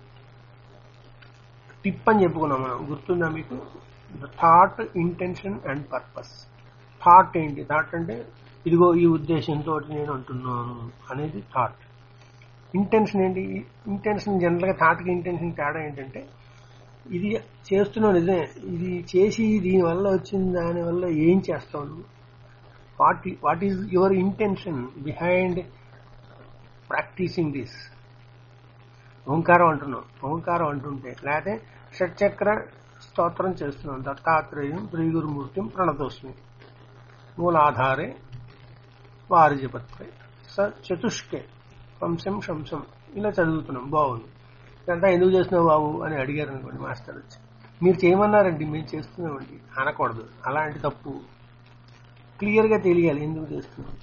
టిప్ అని చెప్పుకున్నాం మనం గుర్తుందా మీకు thought intention and purpose thought ఏంటి థాట్ అంటే ఇదిగో ఈ ఉద్దేశంతో నేను అంటున్నాను అనేది థాట్ ఇంటెన్షన్ ఏంటి ఇంటెన్షన్ జనరల్గా థాట్కి ఇంటెన్షన్ తేడా ఏంటంటే ఇది చేస్తున్నావు నిజమే ఇది చేసి దీనివల్ల వచ్చిన దానివల్ల ఏం చేస్తావు నువ్వు what what is your intention behind practising this ఓంకారం అంటున్నాం ఓంకారం అంటుంటే లేకపోతే షట్చక్ర స్తోత్రం చేస్తున్నాం దత్తాత్రేయం శ్రీగురుమూర్తిం ప్రణతోస్మి మూలాధారే వారిజపత్రే స చతుష్కే వంశం శంసం ఇలా చదువుతున్నాం బాగుంది ఇదంతా ఎందుకు చేస్తున్నావు బాబు అని అడిగారు అనుకోండి మాస్టర్ వచ్చి మీరు చేయమన్నారండి మేము చేస్తున్నామండి అనకూడదు అలాంటి తప్పు క్లియర్గా తెలియాలి ఎందుకు చేస్తున్నాం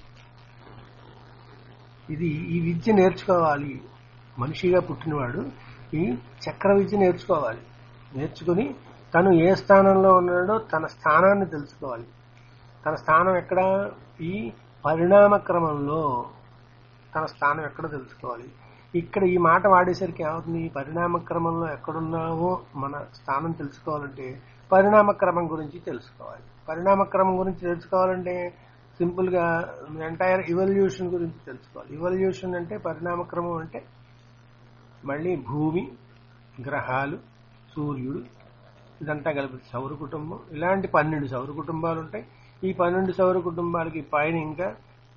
ఇది ఈ విద్య నేర్చుకోవాలి మనిషిగా పుట్టినవాడు ఈ చక్ర విద్య నేర్చుకోవాలి నేర్చుకుని తను ఏ స్థానంలో ఉన్నాడో తన స్థానాన్ని తెలుసుకోవాలి తన స్థానం ఎక్కడ ఈ పరిణామ క్రమంలో తన స్థానం ఎక్కడ తెలుసుకోవాలి ఇక్కడ ఈ మాట వాడేసరికి ఏమవుతుంది ఈ పరిణామ క్రమంలో ఎక్కడున్నామో మన స్థానం తెలుసుకోవాలంటే పరిణామ క్రమం గురించి తెలుసుకోవాలి పరిణామ క్రమం గురించి తెలుసుకోవాలంటే సింపుల్ గా ఎంటైర్ ఇవల్యూషన్ గురించి తెలుసుకోవాలి ఇవల్యూషన్ అంటే పరిణామ క్రమం అంటే మళ్ళీ భూమి గ్రహాలు సూర్యుడు ఇదంతా కలిపి సౌర కుటుంబం ఇలాంటి పన్నెండు సౌర కుటుంబాలు ఉంటాయి ఈ పన్నెండు సౌర కుటుంబాలకి పైన ఇంకా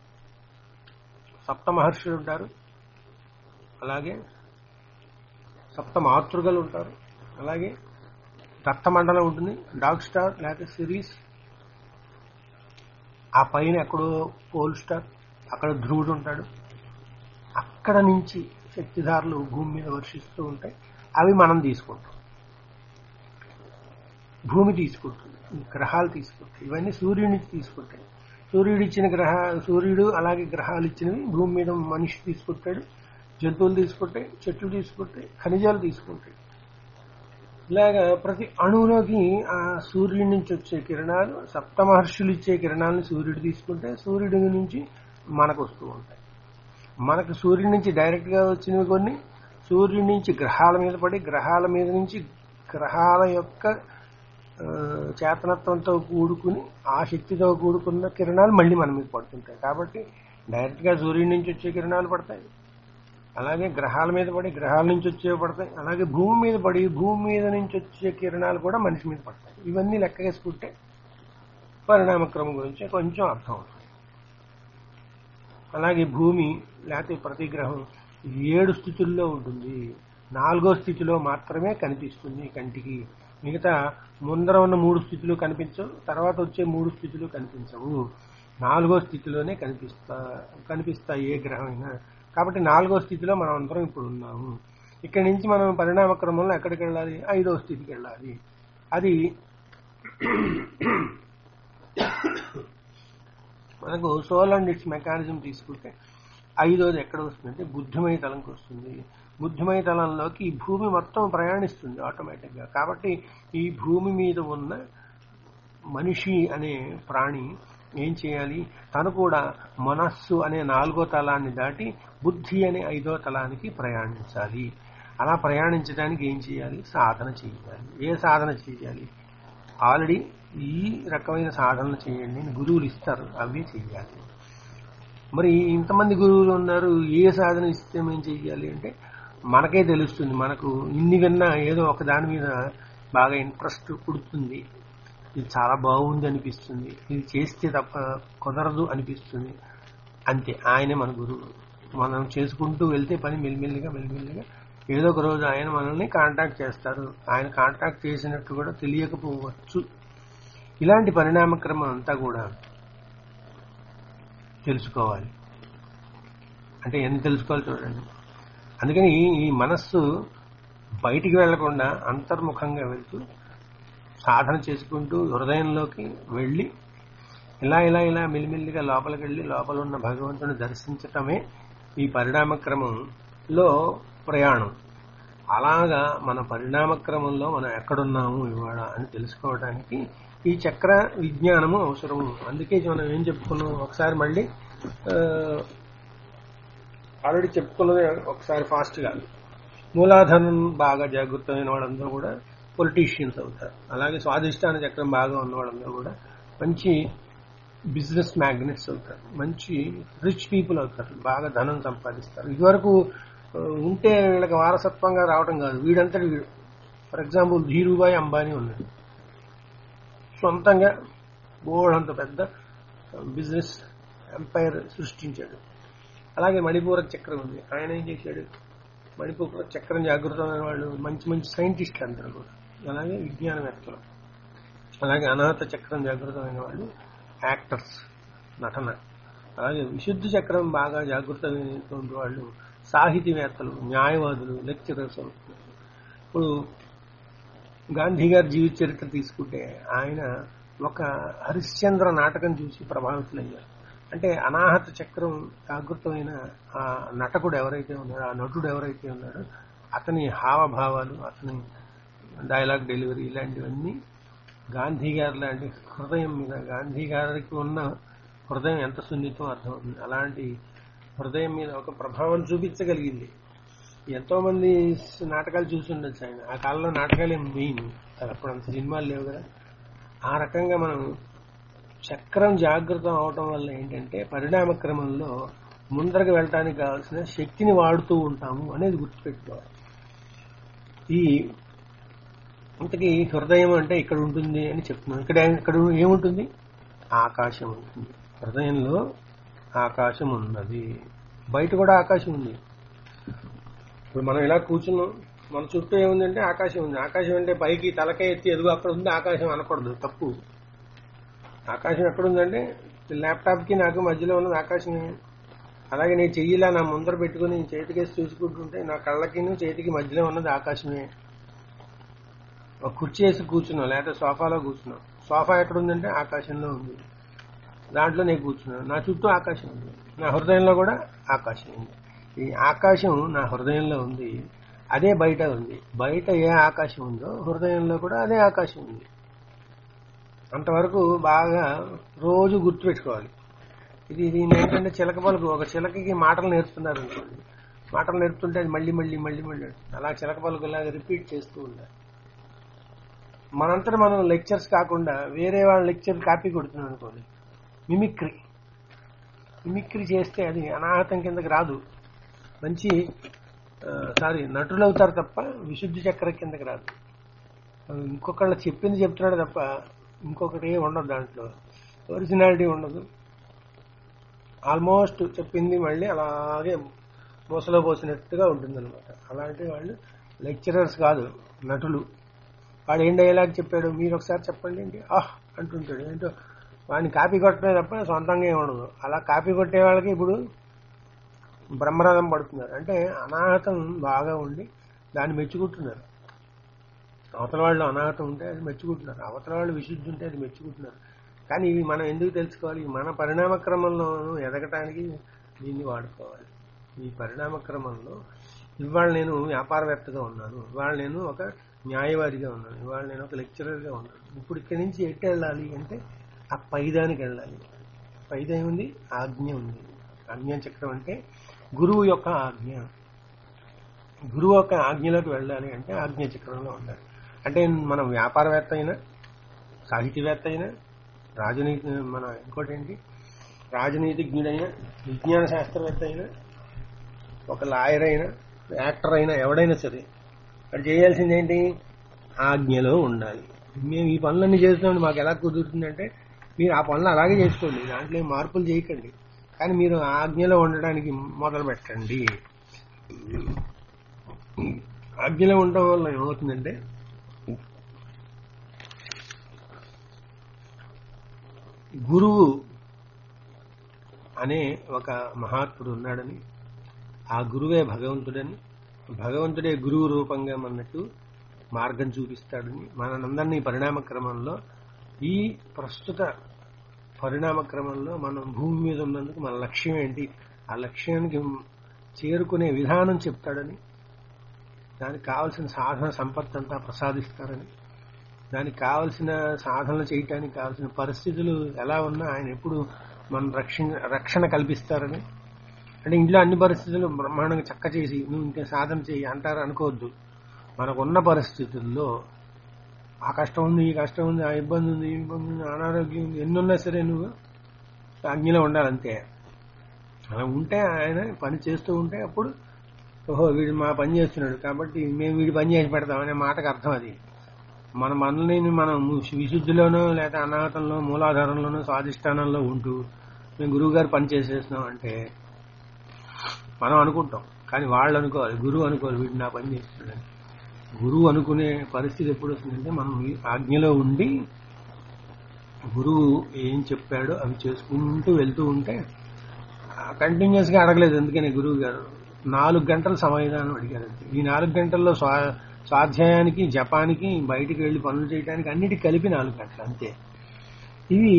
సప్త మహర్షులు ఉంటారు అలాగే సప్త మాతృగలు ఉంటారు అలాగే రక్తమండలం ఉంటుంది డాగ్ స్టార్ లేకపోతే సిరీస్ ఆ పైన ఎక్కడో పోల్ స్టార్ అక్కడ ధ్రువుడు ఉంటాడు అక్కడ నుంచి శక్తిధారలు భూమి మీద వర్షిస్తూ ఉంటాయి అవి మనం తీసుకుంటాం భూమి తీసుకుంటుంది గ్రహాలు తీసుకుంటాయి ఇవన్నీ సూర్యుడి నుంచి తీసుకుంటాయి సూర్యుడు ఇచ్చిన గ్రహ సూర్యుడు అలాగే గ్రహాలు ఇచ్చినవి భూమి మీద మనిషి తీసుకుంటాడు జంతువులు తీసుకుంటాయి చెట్లు తీసుకుంటాయి ఖనిజాలు తీసుకుంటాయి ఇలాగా ప్రతి అణువులోకి ఆ సూర్యుడి నుంచి వచ్చే కిరణాలు సప్త మహర్షులు ఇచ్చే కిరణాలను సూర్యుడు తీసుకుంటే సూర్యుడి నుంచి మనకు వస్తూ ఉంటాయి మనకు సూర్యుడి నుంచి డైరెక్ట్ గా వచ్చినవి కొన్ని సూర్యుడి నుంచి గ్రహాల మీద పడి గ్రహాల మీద నుంచి గ్రహాల యొక్క ఆ, చేతనత్వంతో కూడుకుని ఆ శక్తితో కూడుకున్న కిరణాలు మళ్ళీ మన మీద పడుతుంటాయి కాబట్టి డైరెక్ట్ గా సూర్యుడి నుంచి వచ్చే కిరణాలు పడతాయి అలాగే గ్రహాల మీద పడి గ్రహాల నుంచి వచ్చే పడతాయి అలాగే భూమి మీద పడి భూమి మీద నుంచి వచ్చే కిరణాలు కూడా మనిషి మీద పడతాయి ఇవన్నీ లెక్క వేసుకుంటే పరిణామక్రమం గురించి కొంచెం అర్థం అవుతుంది అలాగే భూమి లేకపోతే ప్రతి గ్రహం ఏడు స్థితుల్లో ఉంటుంది నాలుగో స్థితిలో మాత్రమే కనిపిస్తుంది కంటికి మిగతా ముందర ఉన్న మూడు స్థితులు కనిపించవు తర్వాత వచ్చే మూడు స్థితులు కనిపించవు నాలుగో స్థితిలోనే కనిపిస్తా కనిపిస్తాయి ఏ గ్రహం అయినా కాబట్టి నాలుగో స్థితిలో మనం అందరం ఇప్పుడు ఉన్నాము ఇక్కడి నుంచి మనం పరిణామ క్రమంలో ఎక్కడికి వెళ్ళాలి ఐదో స్థితికి వెళ్ళాలి అది మనకు సోల్ అండ్ ఇట్స్ మెకానిజం తీసుకుంటే ఐదోది ఎక్కడ వస్తుందంటే బుద్ధిమయ తలంకి వస్తుంది బుద్ధిమయ తలంలోకి ఈ భూమి మొత్తం ప్రయాణిస్తుంది ఆటోమేటిక్ గా కాబట్టి ఈ భూమి మీద ఉన్న మనిషి అనే ప్రాణి ఏం చేయాలి తను కూడా మనస్సు అనే నాలుగో తలాన్ని దాటి బుద్ధి అనే ఐదో తలానికి ప్రయాణించాలి అలా ప్రయాణించడానికి ఏం చేయాలి సాధన చేయాలి ఏ సాధన చేయాలి ఆల్రెడీ ఈ రకమైన సాధనలు చేయండి అని గురువులు ఇస్తారు అవి చేయాలి మరి ఇంతమంది గురువులు ఉన్నారు ఏ సాధన ఇస్తే మేము చెయ్యాలి అంటే మనకే తెలుస్తుంది మనకు ఇన్ని విన్నా ఏదో ఒక దాని మీద బాగా ఇంట్రెస్ట్ పుడుతుంది ఇది చాలా బాగుంది అనిపిస్తుంది ఇది చేస్తే తప్ప కుదరదు అనిపిస్తుంది అంతే ఆయనే మన గురువు మనం చేసుకుంటూ వెళ్తే పని మెల్లిమెల్లిగా మెల్లిమెల్లిగా ఏదో ఒక రోజు ఆయన మనల్ని కాంటాక్ట్ చేస్తారు ఆయన కాంటాక్ట్ చేసినట్టు కూడా తెలియకపోవచ్చు ఇలాంటి పరిణామక్రమం అంతా కూడా తెలుసుకోవాలి అంటే ఎన్ని తెలుసుకోవాలి చూడండి అందుకని ఈ మనస్సు బయటికి వెళ్లకుండా అంతర్ముఖంగా వెళ్తూ సాధన చేసుకుంటూ హృదయంలోకి వెళ్ళి ఇలా ఇలా ఇలా మెల్లిమెల్లిగా లోపలికి వెళ్ళి లోపల ఉన్న భగవంతుని దర్శించటమే ఈ పరిణామక్రమంలో ప్రయాణం అలాగా మన పరిణామక్రమంలో మనం ఎక్కడున్నాము ఇవాళ అని తెలుసుకోవడానికి ఈ చక్ర విజ్ఞానము అవసరము అందుకే మనం ఏం చెప్పుకున్నాం ఒకసారి మళ్ళీ ఆల్రెడీ చెప్పుకున్నది ఒకసారి ఫాస్ట్ గా మూలాధారం బాగా జాగృతమైన వాళ్ళందరూ కూడా పొలిటీషియన్స్ అవుతారు అలాగే స్వాధిష్టాన చక్రం బాగా ఉన్న వాళ్ళందరూ కూడా మంచి బిజినెస్ మ్యాగ్నెట్స్ అవుతారు మంచి రిచ్ పీపుల్ అవుతారు బాగా ధనం సంపాదిస్తారు ఇదివరకు ఆ, ఉంటే వీళ్ళకి వారసత్వంగా రావడం కాదు వీడంతటి వీడు ఫర్ ఎగ్జాంపుల్ ధీరుభాయ్ అంబానీ ఉన్నాడు సొంతంగా బోర్డంత పెద్ద బిజినెస్ ఎంపైర్ సృష్టించాడు అలాగే మణిపూర చక్రం ఉంది ఆయన ఏం చేశాడు మణిపూర చక్రం జాగృతమైన వాళ్ళు మంచి మంచి సైంటిస్టులు అందరూ కూడా అలాగే విజ్ఞానవేత్తలు అలాగే అనాథ చక్రం జాగృతమైన వాళ్ళు యాక్టర్స్ నటన అలాగే విశుద్ధ చక్రం బాగా జాగృతమైనటువంటి వాళ్ళు సాహితీవేత్తలు న్యాయవాదులు లెక్చరర్స్ అవుతున్నారు ఇప్పుడు గాంధీ గారి జీవిత చరిత్ర తీసుకుంటే ఆయన ఒక హరిశ్చంద్ర నాటకం చూసి ప్రభావితులయ్యారు అంటే అనాహత చక్రం జాగృతమైన ఆ నటకుడు ఎవరైతే ఉన్నాడో ఆ నటుడు ఎవరైతే ఉన్నాడో అతని హావభావాలు అతని డైలాగ్ డెలివరీ ఇలాంటివన్నీ గాంధీ గారి లాంటి హృదయం మీద గాంధీ గారికి ఉన్న హృదయం ఎంత సున్నితం అర్థమవుతుంది అలాంటి హృదయం మీద ఒక ప్రభావం చూపించగలిగింది ఎంతో మంది నాటకాలు చూసి ఉండొచ్చు ఆయన ఆ కాలంలో నాటకాలే మెయిన్ అప్పుడు అంత సినిమాలు లేవు కదా ఆ రకంగా మనం చక్రం జాగృతం అవటం వల్ల ఏంటంటే పరిణామ క్రమంలో ముందరకు వెళ్ళటానికి కావాల్సిన శక్తిని వాడుతూ ఉంటాము అనేది గుర్తుపెట్టుకోవాలి ఈ ఇంతకీ హృదయం అంటే ఇక్కడ ఉంటుంది అని చెప్తున్నాం ఇక్కడ ఇక్కడ ఏముంటుంది ఆకాశం ఉంటుంది హృదయంలో ఆకాశం ఉన్నది బయట కూడా ఆకాశం ఉంది ఇప్పుడు మనం ఇలా కూర్చున్నాం మన చుట్టూ ఏముందంటే ఆకాశం ఉంది ఆకాశం అంటే పైకి తలకాయ ఎత్తి ఎదుగు అక్కడ ఉంది ఆకాశం అనకూడదు తప్పు ఆకాశం ఎక్కడుందంటే ల్యాప్టాప్ కి నాకు మధ్యలో ఉన్నది ఆకాశమే అలాగే నేను చెయ్యిలా నా ముందర పెట్టుకుని చేతికేసి చూసుకుంటుంటే నా కళ్ళకి చేతికి మధ్యలో ఉన్నది ఆకాశమే ఒక కుర్చీ వేసి కూర్చున్నాం లేకపోతే సోఫాలో కూర్చున్నాం సోఫా ఎక్కడుందంటే ఆకాశంలో ఉంది దాంట్లో నేను కూర్చున్నాను నా చుట్టూ ఆకాశం ఉంది నా హృదయంలో కూడా ఆకాశం ఉంది ఈ ఆకాశం నా హృదయంలో ఉంది అదే బయట ఉంది బయట ఏ ఆకాశం ఉందో హృదయంలో కూడా అదే ఆకాశం ఉంది అంతవరకు బాగా రోజు గుర్తుపెట్టుకోవాలి ఇది దీని ఏంటంటే చిలక పలుకు ఒక చిలకకి మాటలు నేర్చుకున్నారు అనుకోండి మాటలు నేర్పుతుంటే అది మళ్ళీ మళ్ళీ మళ్ళీ మళ్ళీ అలా చిలక పలుకులాగా రిపీట్ చేస్తూ ఉండాలి మనంతట మనం లెక్చర్స్ కాకుండా వేరే వాళ్ళ లెక్చర్ కాపీ కొడుతున్నాం అనుకోండి మిమిక్రీ మిమిక్రీ చేస్తే అది అనాహతం కిందకి రాదు మంచి సారీ నటులు అవుతారు తప్ప విశుద్ధి చక్ర కిందకి రాదు ఇంకొకళ్ళ చెప్పింది చెప్తున్నాడు తప్ప ఇంకొకటి ఏం ఉండదు దాంట్లో ఒరిజినాలిటీ ఉండదు ఆల్మోస్ట్ చెప్పింది మళ్ళీ అలాగే మూసలో పోసినట్టుగా ఉంటుందన్నమాట అలాంటి వాళ్ళు లెక్చరర్స్ కాదు నటులు వాడు ఏం డైలాగ్ చెప్పాడు మీరు ఒకసారి చెప్పండి ఏంటి ఆహ్ అంటుంటాడు ఏంటో వాడిని కాపీ కొట్టమే తప్ప సొంతంగా ఏమి ఉండదు అలా కాపీ కొట్టే వాళ్ళకి ఇప్పుడు బ్రహ్మరథం పడుతున్నారు అంటే అనాహతం బాగా ఉండి దాన్ని మెచ్చుకుంటున్నారు అవతల వాళ్ళు అనాహతం ఉంటే అది మెచ్చుకుంటున్నారు అవతల వాళ్ళు విశుద్ధి ఉంటే అది మెచ్చుకుంటున్నారు కానీ ఇవి మనం ఎందుకు తెలుసుకోవాలి మన పరిణామ క్రమంలో ఎదగటానికి దీన్ని వాడుకోవాలి ఈ పరిణామ క్రమంలో ఇవాళ నేను వ్యాపారవేత్తగా ఉన్నాను ఇవాళ నేను ఒక న్యాయవాదిగా ఉన్నాను ఇవాళ నేను ఒక లెక్చరర్గా ఉన్నాను ఇప్పుడు ఇక్కడి నుంచి ఎట్టి వెళ్ళాలి అంటే ఆ పైదానికి వెళ్ళాలి పైదా ఉంది ఆజ్ఞ ఉంది ఆజ్ఞా చక్రం అంటే గురువు యొక్క ఆజ్ఞ గురువు యొక్క ఆజ్ఞలోకి వెళ్ళాలి అంటే ఆజ్ఞా చక్రంలో ఉండాలి అంటే మనం వ్యాపారవేత్త అయినా సాహితీవేత్త అయినా రాజనీతి మన ఇంకోటి ఏంటి రాజనీతిజ్ఞుడైనా విజ్ఞాన శాస్త్రవేత్త అయినా ఒక లాయర్ అయినా యాక్టర్ అయినా ఎవడైనా సరే అది చేయాల్సింది ఏంటి ఆజ్ఞలో ఉండాలి మేము ఈ పనులన్నీ చేస్తున్నాం మాకు ఎలా కుదురుతుందంటే మీరు ఆ పనులు అలాగే చేసుకోండి దాంట్లో ఏం మార్పులు చేయకండి కానీ మీరు ఆజ్ఞలో ఉండడానికి మొదలు పెట్టండి ఆజ్ఞలో ఉండటం వల్ల ఏమవుతుందంటే గురువు అనే ఒక మహాత్ముడు ఉన్నాడని ఆ గురువే భగవంతుడని భగవంతుడే గురువు రూపంగా మనకు మార్గం చూపిస్తాడని మనందరినీ పరిణామ క్రమంలో ఈ ప్రస్తుత పరిణామ క్రమంలో మనం భూమి మీద ఉన్నందుకు మన లక్ష్యం ఏంటి ఆ లక్ష్యానికి చేరుకునే విధానం చెప్తాడని దానికి కావలసిన సాధన సంపత్తి అంతా ప్రసాదిస్తారని దానికి కావలసిన సాధనలు చేయటానికి కావలసిన పరిస్థితులు ఎలా ఉన్నా ఆయన ఎప్పుడు మన రక్షణ రక్షణ కల్పిస్తారని అంటే ఇంట్లో అన్ని పరిస్థితులు బ్రహ్మాండంగా చక్క చేసి నువ్వు ఇంకా సాధన చేయి అంటారు అనుకోవద్దు మనకున్న పరిస్థితుల్లో ఆ కష్టం ఉంది ఈ కష్టం ఉంది ఆ ఇబ్బంది ఉంది ఈ ఇబ్బంది ఉంది అనారోగ్యం ఉంది ఎన్నున్నా సరే నువ్వు అగ్నిలో ఉండాలంతే అలా ఉంటే ఆయన పని చేస్తూ ఉంటే అప్పుడు ఓహో వీడు మా పని చేస్తున్నాడు కాబట్టి మేము వీడి పని చేసి పెడతాం అనే మాటకు అర్థం అది మన మనల్ని మనం విశుద్ధిలోనో లేదా అనాహతంలో మూలాధారంలోనో స్వాధిష్టానంలో ఉంటూ మేము గురువు గారు పని చేసేస్తున్నాం అంటే మనం అనుకుంటాం కానీ వాళ్ళు అనుకోవాలి గురువు అనుకోవాలి వీడు నా పని చేస్తున్నాడని గురువు అనుకునే పరిస్థితి ఎప్పుడు వస్తుందంటే మనం ఈ ఆజ్ఞలో ఉండి గురువు ఏం చెప్పాడో అవి చేసుకుంటూ వెళ్తూ ఉంటే కంటిన్యూస్ గా అడగలేదు ఎందుకని గురువు గారు నాలుగు గంటల సమయదానం అడిగారు అంతే. ఈ నాలుగు గంటల్లో స్వా స్వాధ్యాయానికి జపానికి బయటికి వెళ్లి పనులు చేయడానికి అన్నిటికి కలిపి నాలుగు గంటలు అంతే ఇవి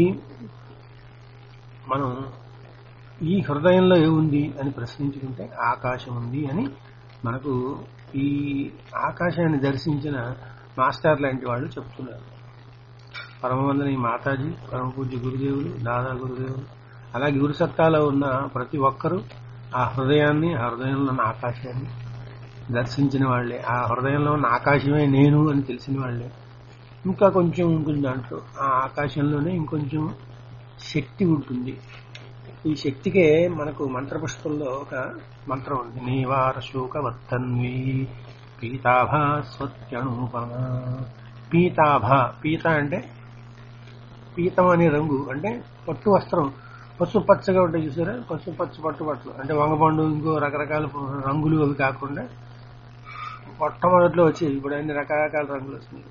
మనం ఈ హృదయంలో ఏముంది అని ప్రశ్నించుకుంటే ఆకాశం ఉంది అని మనకు ఈ ఆకాశాన్ని దర్శించిన మాస్టర్ లాంటి వాళ్ళు చెప్తున్నారు పరమవందని మాతాజీ పరమ పూజ్య గురుదేవులు దాదా గురుదేవులు అలాగే గురుసత్తాలో ఉన్న ప్రతి ఒక్కరూ ఆ హృదయాన్ని ఆ హృదయంలో ఉన్న ఆకాశాన్ని దర్శించిన వాళ్ళే ఆ హృదయంలో ఉన్న ఆకాశమే నేను అని తెలిసిన వాళ్ళే ఇంకా కొంచెం ఉంటుంది దాంట్లో ఆ ఆకాశంలోనే ఇంకొంచెం శక్తి ఉంటుంది ఈ శక్తికే మనకు మంత్రపుష్పంలో ఒక మంత్రం ఉంది నీవార శోకవర్తన్వి పీతాభా స్వత్యణూపమ పీతాభ పీత అంటే పీతం అనే రంగు అంటే పట్టు వస్త్రం పసుపు పచ్చగా ఉంటాయి చూసారా పసుపు పచ్చ పట్టు బట్టలు అంటే వంగపండు ఇంకో రకరకాల రంగులు అవి కాకుండా మొట్టమొదట్లో వచ్చేవి ఇప్పుడు అన్ని రకరకాల రంగులు వస్తున్నాయి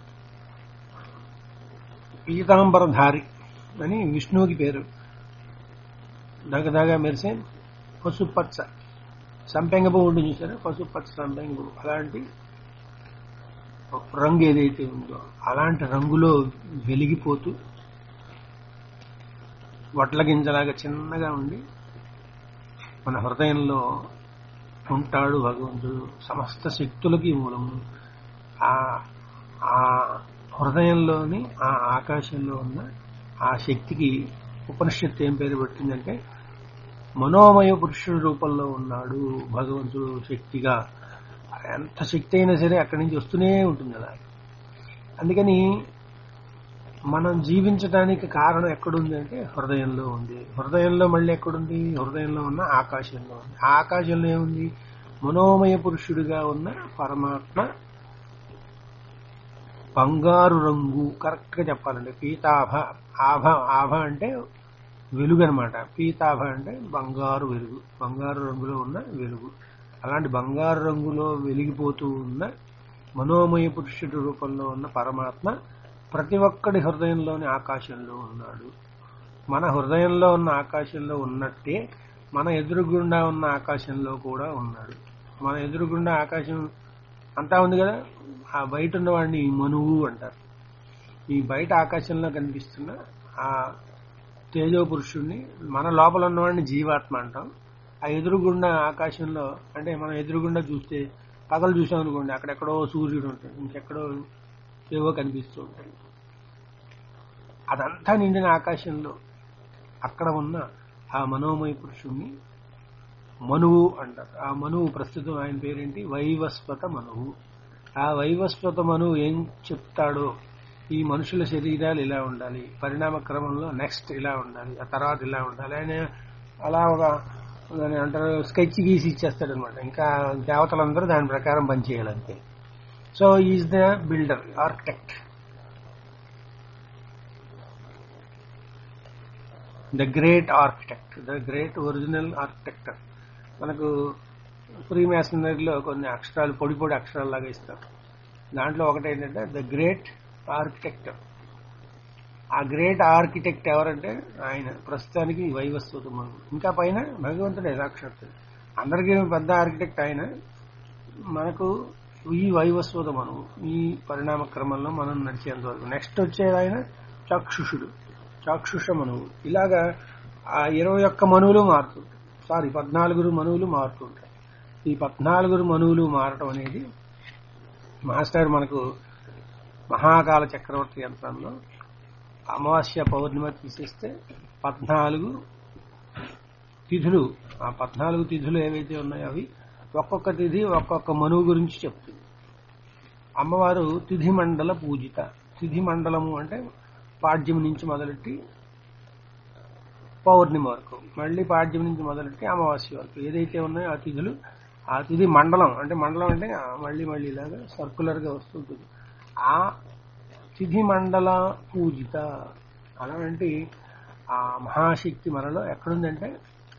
పీతాంబరధారి అని విష్ణువుకి పేరు దగదగా మెరిసే పసుపు పచ్చ సంపెంగ పువ్వు ఉంటుంది చూసారా పసుపు పచ్చ సంపెంగ పువ్వు అలాంటి రంగు ఏదైతే ఉందో అలాంటి రంగులో వెలిగిపోతూ వడ్ల గింజలాగా చిన్నగా ఉండి మన హృదయంలో ఉంటాడు భగవంతుడు సమస్త శక్తులకి మూలము ఆ ఆ హృదయంలోని ఆ ఆకాశంలో ఉన్న ఆ శక్తికి ఉపనిషత్తు ఏం పేరు పెట్టిందంటే మనోమయ పురుషుడి రూపంలో ఉన్నాడు భగవంతుడు శక్తిగా ఎంత శక్తి అయినా సరే అక్కడి నుంచి వస్తూనే ఉంటుంది అలా అందుకని మనం జీవించడానికి కారణం ఎక్కడుంది అంటే హృదయంలో ఉంది హృదయంలో మళ్ళీ ఎక్కడుంది హృదయంలో ఉన్న ఆకాశంలో ఉంది ఆ ఆకాశంలో ఏముంది మనోమయ పురుషుడిగా ఉన్న పరమాత్మ బంగారు రంగు కరెక్ట్ గా చెప్పాలండి పీతాభ ఆభ ఆభ అంటే వెలుగు అనమాట పీతాభ అంటే బంగారు వెలుగు బంగారు రంగులో ఉన్న వెలుగు అలాంటి బంగారు రంగులో వెలిగిపోతూ ఉన్న మనోమయ పురుషుడి రూపంలో ఉన్న పరమాత్మ ప్రతి ఒక్కడి హృదయంలోని ఆకాశంలో ఉన్నాడు మన హృదయంలో ఉన్న ఆకాశంలో ఉన్నట్టే మన ఎదురుగుండా ఉన్న ఆకాశంలో కూడా ఉన్నాడు మన ఎదురుగుండా ఆకాశం అంతా ఉంది కదా ఆ బయట ఉన్నవాడిని మనువు అంటారు ఈ బయట ఆకాశంలో కనిపిస్తున్న ఆ తేజో పురుషుణ్ణి మన లోపల ఉన్నవాడిని జీవాత్మ అంటాం ఆ ఎదురుగుండా ఆకాశంలో అంటే మనం ఎదురుగుండా చూస్తే పగలు చూసాం అనుకోండి అక్కడెక్కడో సూర్యుడు ఉంటాడు ఇంకెక్కడో ఏవో కనిపిస్తూ ఉంటాయి అదంతా నిండిన ఆకాశంలో అక్కడ ఉన్న ఆ మనోమయ పురుషుణ్ణి మనువు అంటారు ఆ మనువు ప్రస్తుతం ఆయన పేరేంటి వైవస్వత మనువు ఆ వైవస్వత మనువు ఏం చెప్తాడో ఈ మనుషుల శరీరాలు ఇలా ఉండాలి పరిణామ క్రమంలో నెక్స్ట్ ఇలా ఉండాలి ఆ తర్వాత ఇలా ఉండాలి ఆయన అలా ఒక దాన్ని అంటారు స్కెచ్ గీసి ఇచ్చేస్తాడు అనమాట ఇంకా దేవతలందరూ దాని ప్రకారం పనిచేయాలంతే so is the builder architect the great architect the great original architect మనకు ప్రీ మ్యాసనరీలో కొన్ని అక్షరాలు పొడి పొడి అక్షరాలు లాగా ఇస్తారు దాంట్లో ఒకటి ఏంటంటే ద గ్రేట్ ఆర్కిటెక్ట్ ఆ గ్రేట్ ఆర్కిటెక్ట్ ఎవరంటే ఆయన ప్రస్తుతానికి వైవస్వత మనం ఇంకా పైన భగవంతుడే సాక్షాత్ అందరికీ పెద్ద ఆర్కిటెక్ట్ ఆయన మనకు ఈ వైవస్వత మనం ఈ పరిణామ క్రమంలో మనం నడిచేంత వరకు నెక్స్ట్ వచ్చేది ఆయన చక్షుషుడు చాక్షుష మనువు ఇలాగా ఆ ఇరవై ఒక్క మనువులు మారుతుంటాయి సారీ పద్నాలుగురు మనువులు మారుతుంటాయి ఈ పద్నాలుగురు మనువులు మారటం అనేది మాస్టర్ మనకు మహాకాల చక్రవర్తి యంత్రంలో అమావాస్య పౌర్ణిమ తీసేస్తే పద్నాలుగు తిథులు ఆ పద్నాలుగు తిథులు ఏవైతే ఉన్నాయో అవి ఒక్కొక్క తిథి ఒక్కొక్క మనువు గురించి చెప్తుంది అమ్మవారు తిథి మండల పూజిత తిథి మండలము అంటే పాడ్యం నుంచి మొదలెట్టి పౌర్ణిమ వరకు మళ్ళీ పాడ్యం నుంచి మొదలెట్టి అమావాస్య వరకు ఏదైతే ఉన్నాయో ఆ తిథులు ఆ తిథి మండలం అంటే మండలం అంటే ఆ మళ్ళీ మళ్ళీ ఇలాగా సర్కులర్ గా వస్తుంటుంది ఆ తిథి మండల పూజిత అలాంటి ఆ మహాశక్తి మనలో ఎక్కడుందంటే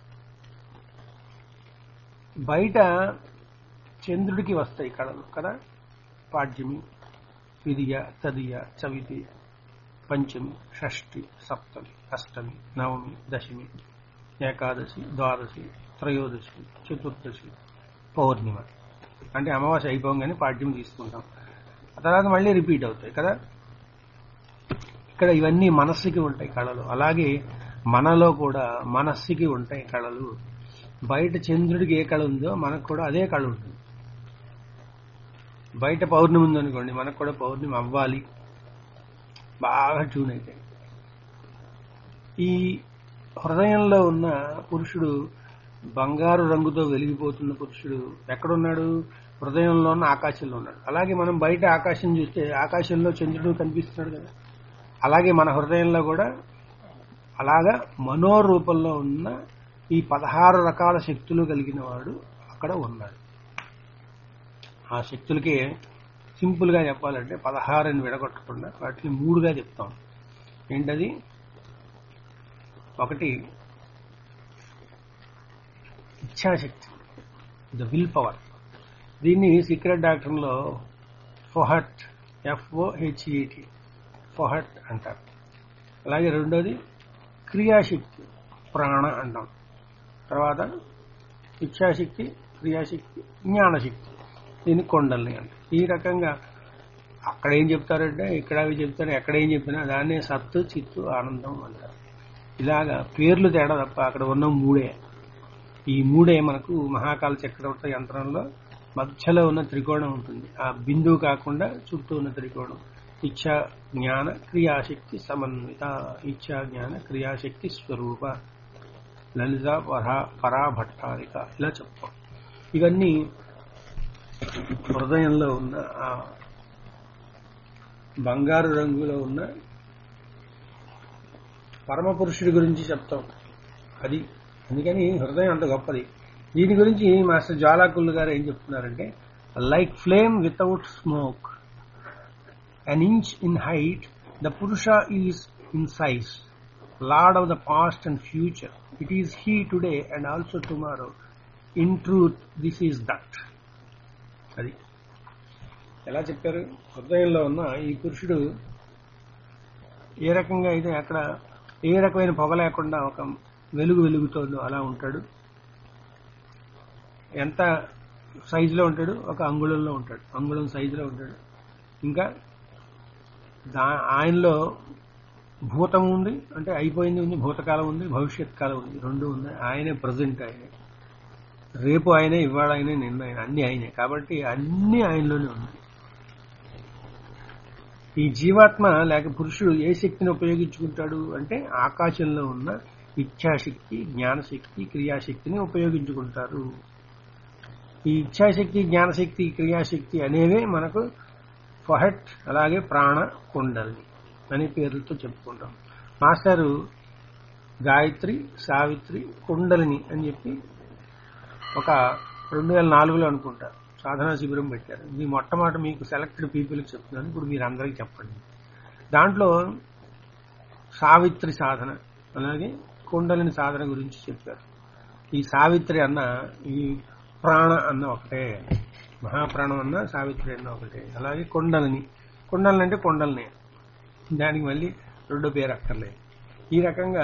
బయట చంద్రుడికి వస్తాయి కళలు కదా పాడ్యమి ద్వితీయ తదియ చవితి పంచమి షష్ఠి సప్తమి అష్టమి నవమి దశమి ఏకాదశి ద్వాదశి త్రయోదశి చతుర్దశి పౌర్ణిమ అంటే అమావాస్య అయిపోగానే పాడ్యం తీసుకుంటాం ఆ తర్వాత మళ్ళీ రిపీట్ అవుతాయి కదా ఇక్కడ ఇవన్నీ మనస్సుకి ఉంటాయి కళలు అలాగే మనలో కూడా మనస్సుకి ఉంటాయి కళలు బయట చంద్రుడికి ఏ కళ ఉందో మనకు కూడా అదే కళ ఉంటుంది బయట పౌర్ణమి ఉందనుకోండి మనకు కూడా పౌర్ణమి అవ్వాలి బాగా ట్యూన్ అయితే ఈ హృదయంలో ఉన్న పురుషుడు బంగారు రంగుతో వెలిగిపోతున్న పురుషుడు ఎక్కడున్నాడు హృదయంలో ఉన్న ఆకాశంలో ఉన్నాడు అలాగే మనం బయట ఆకాశం చూస్తే ఆకాశంలో చంద్రుడు కనిపిస్తున్నాడు కదా అలాగే మన హృదయంలో కూడా అలాగా మనోరూపంలో ఉన్న ఈ పదహారు రకాల శక్తులు కలిగిన వాడు అక్కడ ఉన్నాడు ఆ శక్తులకి సింపుల్ గా చెప్పాలంటే పదహారుని విడగొట్టకుండా వాటిని మూడుగా చెప్తాం ఏంటది ఒకటి ఇచ్ఛాశక్తి ద విల్ పవర్ దీన్ని సీక్రెట్ డాక్టర్లో ఫొహట్ ఎఫ్ఓహెచ్ఈటి ఫొహట్ అంటారు అలాగే రెండోది క్రియాశక్తి ప్రాణ అంటాం తర్వాత ఇచ్ఛాశక్తి క్రియాశక్తి జ్ఞానశక్తి దీన్ని కొండల్ని అంటారు ఈ రకంగా అక్కడ ఏం చెప్తారంటే ఇక్కడ అవి చెప్తారు ఎక్కడ ఏం చెప్పినా దాన్నే సత్తు చిత్తు ఆనందం అంటారు ఇలాగా పేర్లు తేడా తప్ప అక్కడ ఉన్న మూడే ఈ మూడే మనకు మహాకాల చక్రవర్తి యంత్రంలో మధ్యలో ఉన్న త్రికోణం ఉంటుంది ఆ బిందువు కాకుండా చుట్టూ ఉన్న త్రికోణం ఇచ్ఛా జ్ఞాన క్రియాశక్తి సమన్విత ఇచ్ఛా జ్ఞాన క్రియాశక్తి స్వరూప లలిత పరా పరా భట్టారిక ఇలా చెప్తాం ఇవన్నీ హృదయంలో ఉన్న ఆ బంగారు రంగులో ఉన్న పరమపురుషుడి గురించి చెప్తాం అది అందుకని హృదయం అంత గొప్పది దీని గురించి మాస్టర్ జ్వాలాకుల్లు గారు ఏం చెప్తున్నారంటే like flame without smoke an inch in height, the Purusha is in size, Lord of the past and future. It is He today and also tomorrow. In truth, this is that. అది ఎలా చెప్పారు హృదయంలో ఉన్న ఈ పురుషుడు ఏ రకంగా అయితే అక్కడ ఏ రకమైన పొగ లేకుండా ఒక వెలుగు వెలుగుతోందో అలా ఉంటాడు ఎంత సైజులో ఉంటాడు ఒక అంగుళంలో ఉంటాడు అంగుళం సైజులో ఉంటాడు ఇంకా దా ఆయనలో భూతం ఉంది అంటే అయిపోయింది ఉంది భూతకాలం ఉంది భవిష్యత్ కాలం ఉంది రెండు ఉంది ఆయనే ప్రజెంట్ ఆయనే రేపు ఆయనే ఇవాళ ఆయనే నిన్న ఆయన అన్ని ఆయనే కాబట్టి అన్ని ఆయనలోనే ఉంది ఈ జీవాత్మ లేక పురుషుడు ఏ శక్తిని ఉపయోగించుకుంటాడు అంటే ఆకాశంలో ఉన్న ఇచ్ఛాశక్తి జ్ఞానశక్తి క్రియాశక్తిని ఉపయోగించుకుంటారు ఈ ఇచ్ఛాశక్తి జ్ఞానశక్తి క్రియాశక్తి అనేవే మనకు ఫహట్ అలాగే ప్రాణ కుండలి అనే పేర్లతో చెప్పుకుంటాం మాస్టారు గాయత్రి సావిత్రి కుండలిని అని చెప్పి ఒక రెండు వేల నాలుగులో అనుకుంటా సాధనా శిబిరం పెట్టారు ఇది మొట్టమొదటి మీకు సెలెక్టెడ్ పీపుల్కి చెప్తున్నాను ఇప్పుడు మీరు అందరికీ చెప్పండి దాంట్లో సావిత్రి సాధన అలాగే కుండలిని సాధన గురించి చెప్పారు ఈ సావిత్రి అన్న ఈ ప్రాణ అన్న ఒకటే మహాప్రాణం అన్న సావిత్రి అన్న ఒకటే అలాగే కొండలని కొండలని అంటే కొండలనే దానికి మళ్ళీ రెండో పేరు అక్కర్లేదు ఈ రకంగా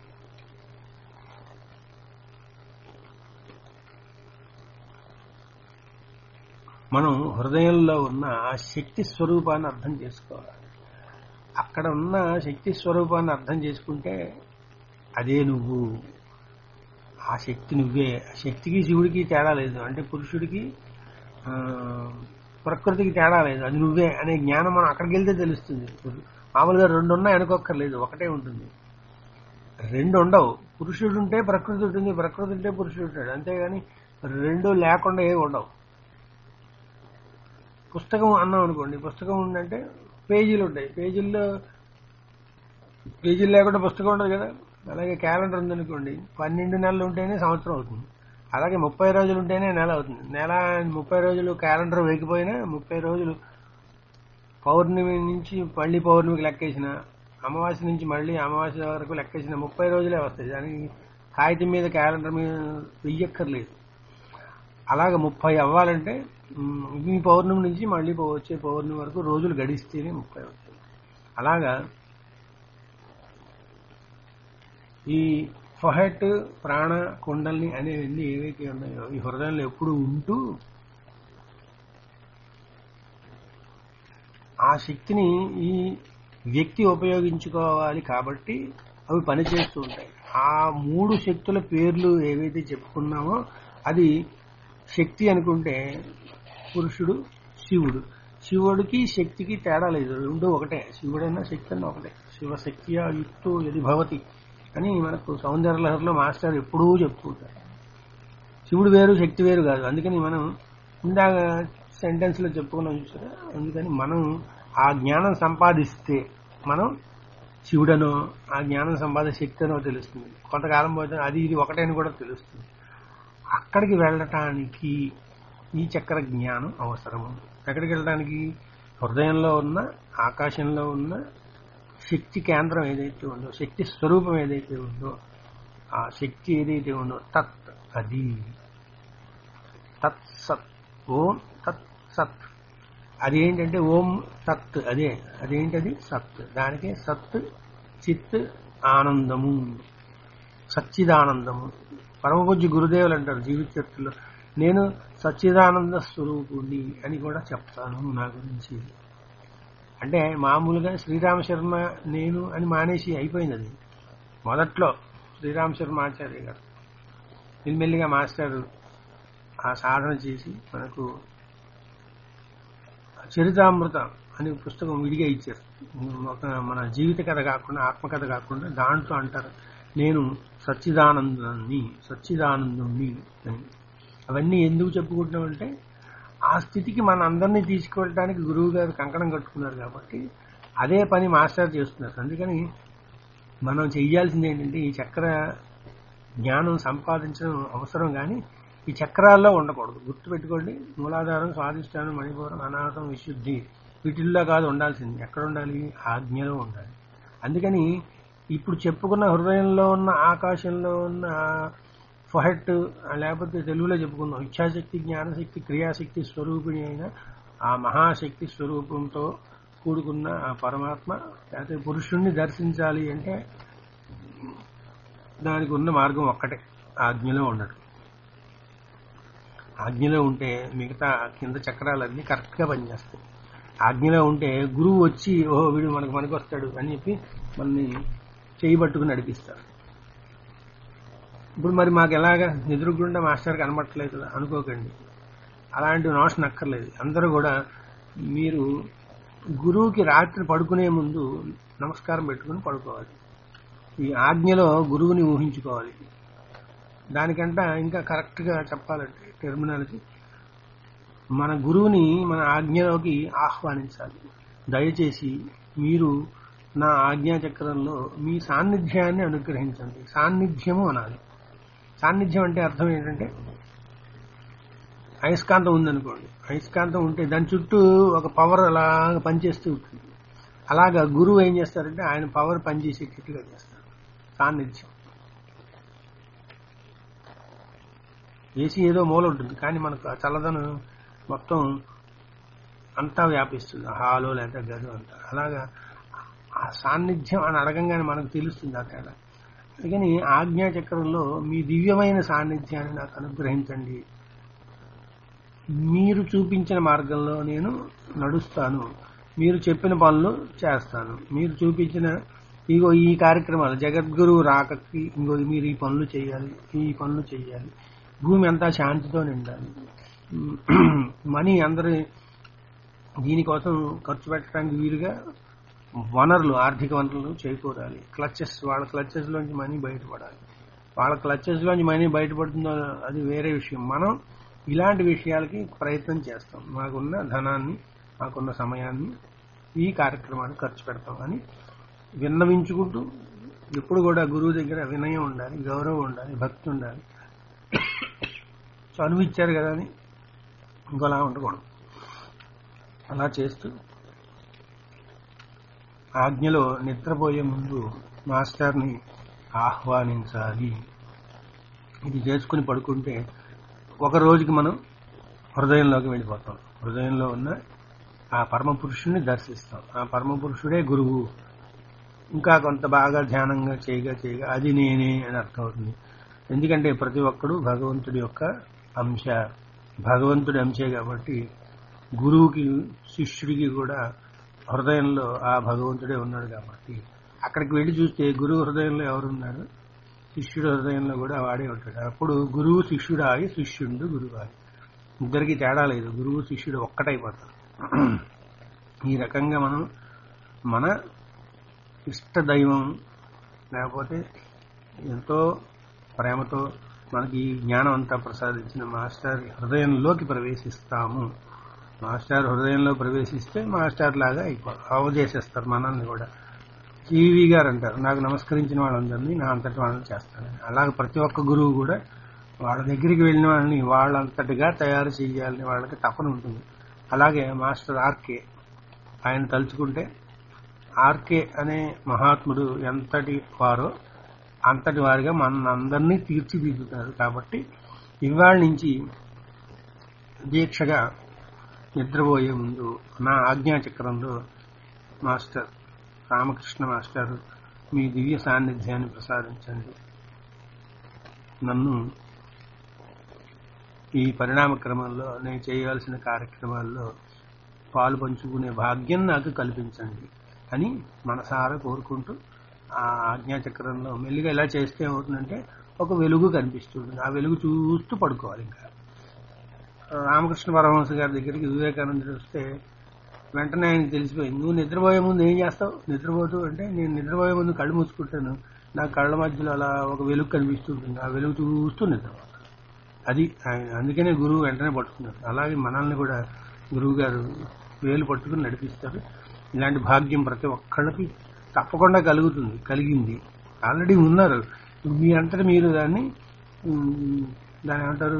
మనం హృదయంలో ఉన్న ఆ శక్తి స్వరూపాన్ని అర్థం చేసుకోవాలి అక్కడ ఉన్న శక్తి స్వరూపాన్ని అర్థం చేసుకుంటే అదే నువ్వు ఆ శక్తి నువ్వే ఆ శక్తికి శివుడికి తేడా లేదు అంటే పురుషుడికి ఆ, ప్రకృతికి తేడా లేదు అది నువ్వే అనే జ్ఞానం మనం అక్కడికి వెళ్తే తెలుస్తుంది మామూలుగా రెండు ఉన్నాయి అనుకోక్కర్లేదు ఒకటే ఉంటుంది రెండు ఉండవు పురుషుడు ఉంటే ప్రకృతి ఉంటుంది ప్రకృతి ఉంటే పురుషుడు ఉంటాడు అంతేగాని రెండు లేకుండా ఏ ఉండవు పుస్తకం అన్నాం అనుకోండి పుస్తకం ఉందంటే పేజీలు ఉంటాయి పేజీల్లో పేజీలు లేకుండా పుస్తకం ఉండదు కదా అలాగే క్యాలెండర్ ఉందనుకోండి పన్నెండు నెలలు ఉంటేనే సంవత్సరం అవుతుంది అలాగే ముప్పై రోజులు ఉంటేనే నెల అవుతుంది నెల ముప్పై రోజులు క్యాలెండర్ వేగిపోయినా ముప్పై రోజులు పౌర్ణమి నుంచి మళ్ళీ పౌర్ణమికి లెక్కేసిన అమావాస్య నుంచి మళ్ళీ అమావాస్య వరకు లెక్కేసిన ముప్పై రోజులే వస్తాయి దానికి కాగితం మీద క్యాలెండర్ మీద వెయ్యక్కర్లేదు అలాగ ముప్పై అవ్వాలంటే ఉమ్, ఈ పౌర్ణమి నుంచి మళ్ళీ పౌ- వచ్చే పౌర్ణమి వరకు రోజులు గడిస్తేనే ముప్పై అవుతాయి అలాగా ఈ ఫహట్ ప్రాణ కుండల్ని అనేవన్నీ ఏవైతే ఉన్నాయో ఈ హృదయంలో ఎప్పుడు ఉంటూ ఆ శక్తిని ఈ వ్యక్తి ఉపయోగించుకోవాలి కాబట్టి అవి పనిచేస్తూ ఉంటాయి ఆ మూడు శక్తుల పేర్లు ఏవైతే చెప్పుకున్నామో అది శక్తి అనుకుంటే పురుషుడు శివుడు శివుడికి శక్తికి తేడా లేదు రెండు ఒకటే శివుడైనా శక్తి అన్న ఒకటే శివశక్తియా యుక్తో యది భవతి అని మనకు సౌందర్యలహరిలో మాస్టర్ ఎప్పుడూ చెప్పుకుంటారు శివుడు వేరు శక్తి వేరు కాదు అందుకని మనం ఇందాక సెంటెన్స్ లో చెప్పుకున్నాం చూసారా అందుకని మనం ఆ జ్ఞానం సంపాదిస్తే మనం శివుడనో ఆ జ్ఞానం సంపాద శక్తి అనో తెలుస్తుంది కొంతకాలం పోతే అది ఇది ఒకటే అని కూడా తెలుస్తుంది అక్కడికి వెళ్ళటానికి ఈ చక్ర జ్ఞానం అవసరము ఎక్కడికి వెళ్ళడానికి హృదయంలో ఉన్న ఆకాశంలో ఉన్న శక్తి కేంద్రం ఏదైతే ఉందో శక్తి స్వరూపం ఏదైతే ఉందో ఆ శక్తి ఏదైతే ఉందో తత్ అది తత్ సత్ ఓం తత్ సత్ అదేంటంటే ఓం సత్ అదే అదేంటది సత్ దానికి సత్ చిత్ ఆనందము సచ్చిదానందము పరమపూజ్య గురుదేవులు అంటారు జీవిత చరిత్రలో నేను సచ్చిదానంద స్వరూపుణ్ణి అని కూడా చెప్తాను నా గురించి అంటే మామూలుగా శ్రీరామ శర్మ నేను అని మానేసి అయిపోయింది అది మొదట్లో శ్రీరామ శర్మ ఆచార్య గారు మెల్లిమెల్లిగా మాస్టర్ ఆ సాధన చేసి మనకు చరితామృతం అనే పుస్తకం విడిగా ఇచ్చారు ఒక మన జీవిత కథ కాకుండా ఆత్మకథ కాకుండా దాంట్లో అంటారు నేను సచ్చిదానందాన్ని సచ్చిదానందుణ్ణి అని అవన్నీ ఎందుకు చెప్పుకుంటున్నామంటే ఆ స్థితికి మన అందరినీ తీసుకువెళ్ళడానికి గురువు గారు కంకణం కట్టుకున్నారు కాబట్టి అదే పని మాస్టర్ చేస్తున్నారు అందుకని మనం చెయ్యాల్సింది ఏంటంటే ఈ చక్ర జ్ఞానం సంపాదించడం అవసరం కానీ ఈ చక్రాల్లో ఉండకూడదు గుర్తుపెట్టుకోండి మూలాధారం స్వాధిష్టానం మణిపూరం అనాథం విశుద్ధి వీటిల్లో కాదు ఉండాల్సింది ఎక్కడ ఉండాలి ఆజ్ఞలో ఉండాలి అందుకని ఇప్పుడు చెప్పుకున్న హృదయంలో ఉన్న ఆకాశంలో ఉన్న ఫొహెట్ లేకపోతే తెలుగులో చెప్పుకుందాం ఇచ్ఛాశక్తి జ్ఞానశక్తి క్రియాశక్తి స్వరూపిణి అయిన ఆ మహాశక్తి స్వరూపంతో కూడుకున్న ఆ పరమాత్మ లేకపోతే పురుషుణ్ణి దర్శించాలి అంటే దానికి ఉన్న మార్గం ఒక్కటే ఆజ్ఞలో ఉండటం ఆజ్ఞలో ఉంటే మిగతా కింద చక్రాలన్నీ కరెక్ట్గా పనిచేస్తాయి ఆజ్ఞలో ఉంటే గురువు వచ్చి ఓహో వీడు మనకు మనకు వస్తాడు అని చెప్పి మనని చేయి పట్టుకుని నడిపిస్తారు ఇప్పుడు మరి మాకు ఎలాగా ఎదురుగుండా మాస్టర్ కనబట్టలేదు అనుకోకండి అలాంటి నోషన్ అక్కర్లేదు అందరూ కూడా మీరు గురువుకి రాత్రి పడుకునే ముందు నమస్కారం పెట్టుకుని పడుకోవాలి ఈ ఆజ్ఞలో గురువుని ఊహించుకోవాలి దానికంట ఇంకా కరెక్ట్గా చెప్పాలంటే టెర్మినాలజీ మన గురువుని మన ఆజ్ఞలోకి ఆహ్వానించాలి దయచేసి మీరు నా ఆజ్ఞా చక్రంలో మీ సాన్నిధ్యాన్ని అనుగ్రహించండి సాన్నిధ్యము అనాలి సాన్నిధ్యం అంటే అర్థం ఏంటంటే అయస్కాంతం ఉందనుకోండి అయస్కాంతం ఉంటే దాని చుట్టూ ఒక పవర్ అలాగ పనిచేస్తూ ఉంటుంది అలాగా గురువు ఏం చేస్తారంటే ఆయన పవర్ పనిచేసేటట్టుగా చేస్తారు సాన్నిధ్యం ఏసీ ఏదో మూల ఉంటుంది కానీ మనకు ఆ చల్లదనం మొత్తం అంతా వ్యాపిస్తుంది ఆ హాలో లేదా గది అంతా అలాగా ఆ సాన్నిధ్యం అని అడగంగానే మనకు తెలుస్తుంది ఆ తేడా అందుకని ఆజ్ఞా చక్రంలో మీ దివ్యమైన సాన్నిధ్యాన్ని నాకు అనుగ్రహించండి మీరు చూపించిన మార్గంలో నేను నడుస్తాను మీరు చెప్పిన పనులు చేస్తాను మీరు చూపించిన ఇగో ఈ కార్యక్రమాలు జగద్గురువు రాకకి ఇంకో మీరు ఈ పనులు చేయాలి ఈ పనులు చేయాలి భూమి అంతా శాంతితో నిండాలి మనీ అందరి దీనికోసం ఖర్చు పెట్టడానికి వీలుగా వనరులు ఆర్థిక వనరులు చేకూరాలి క్లచెస్ వాళ్ళ క్లచెస్ లోంచి మనీ బయటపడాలి వాళ్ళ క్లచెస్ లోంచి మనీ బయటపడుతుందో అది వేరే విషయం మనం ఇలాంటి విషయాలకి ప్రయత్నం చేస్తాం మాకున్న ధనాన్ని మాకున్న సమయాన్ని ఈ కార్యక్రమానికి ఖర్చు పెడతాం అని విన్నవించుకుంటూ ఎప్పుడు కూడా గురువు దగ్గర వినయం ఉండాలి గౌరవం ఉండాలి భక్తి ఉండాలి చనువు ఇచ్చారు కదా అని ఇంకోలా ఉండకూడదు అలా చేస్తూ ఆజ్ఞలో నిద్రపోయే ముందు మాస్టర్ని ఆహ్వానించాలి ఇది చేసుకుని పడుకుంటే ఒక రోజుకి మనం హృదయంలోకి వెళ్ళిపోతాం హృదయంలో ఉన్న ఆ పరమ పురుషుణ్ణి దర్శిస్తాం ఆ పరమ పురుషుడే గురువు ఇంకా కొంత బాగా ధ్యానంగా చేయగా చేయగా అది నేనే అని అర్థమవుతుంది ఎందుకంటే ప్రతి ఒక్కడు భగవంతుడి యొక్క అంశ భగవంతుడి అంశే కాబట్టి గురువుకి శిష్యుడికి కూడా హృదయంలో ఆ భగవంతుడే ఉన్నాడు కాబట్టి అక్కడికి వెళ్ళి చూస్తే గురువు హృదయంలో ఎవరున్నాడు శిష్యుడు హృదయంలో కూడా వాడే ఉంటాడు అప్పుడు గురువు శిష్యుడు ఆగి శిష్యుడు గురువు ఆగి ఇద్దరికి తేడా లేదు గురువు శిష్యుడు ఒక్కటైపోతారు ఈ రకంగా మనం మన ఇష్ట దైవం లేకపోతే ఎంతో ప్రేమతో మనకి ఈ జ్ఞానం అంతా ప్రసాదించిన మాస్టర్ హృదయంలోకి ప్రవేశిస్తాము మాస్టర్ హృదయంలో ప్రవేశిస్తే మాస్టర్ లాగా అయిపో అవజేసేస్తారు మనల్ని కూడా జీవి గారు అంటారు నాకు నమస్కరించిన వాళ్ళందరినీ నా అంతటి వాళ్ళని చేస్తాను అలాగే ప్రతి ఒక్క గురువు కూడా వాళ్ళ దగ్గరికి వెళ్ళిన వాళ్ళని వాళ్ళంతటిగా తయారు చేయాలని వాళ్ళకి తపన ఉంటుంది అలాగే మాస్టర్ ఆర్కే ఆయన తలుచుకుంటే ఆర్కే అనే మహాత్ముడు ఎంతటి వారో అంతటి వారిగా మన అందరినీ తీర్చిదిద్దుతారు కాబట్టి ఇవాళ నుంచి దీక్షగా నిద్రపోయే ముందు నా ఆజ్ఞాచక్రంలో మాస్టర్ రామకృష్ణ మాస్టర్ మీ దివ్య సాన్నిధ్యాన్ని ప్రసాదించండి నన్ను ఈ పరిణామ క్రమంలో నేను చేయాల్సిన కార్యక్రమాల్లో పాలు పంచుకునే భాగ్యం నాకు కల్పించండి అని మనసారా కోరుకుంటూ ఆ ఆజ్ఞాచక్రంలో మెల్లిగా ఎలా చేస్తే ఏమవుతుందంటే ఒక వెలుగు కనిపిస్తుంది ఆ వెలుగు చూస్తూ పడుకోవాలి ఇంకా రామకృష్ణ పరమహంస గారి దగ్గరికి వివేకానందుడు వస్తే వెంటనే ఆయనకి తెలిసిపోయింది నువ్వు నిద్రపోయే ముందు ఏం చేస్తావు నిద్రపోతూ అంటే నేను నిద్రపోయే ముందు కళ్ళు మూసుకుంటాను నా కళ్ళ మధ్యలో అలా ఒక వెలుగు కనిపిస్తుంటుంది ఆ వెలుగు చూస్తూ నిద్రపోతాను అది ఆయన అందుకనే గురువు వెంటనే పట్టుకున్నారు అలాగే మనల్ని కూడా గురువు గారు వేలు పట్టుకుని నడిపిస్తారు ఇలాంటి భాగ్యం ప్రతి ఒక్కళ్ళకి తప్పకుండా కలుగుతుంది కలిగింది ఆల్రెడీ ఉన్నారు మీ అంతటా మీరు దాన్ని ఉమ్, దాన్ని ఏమంటారు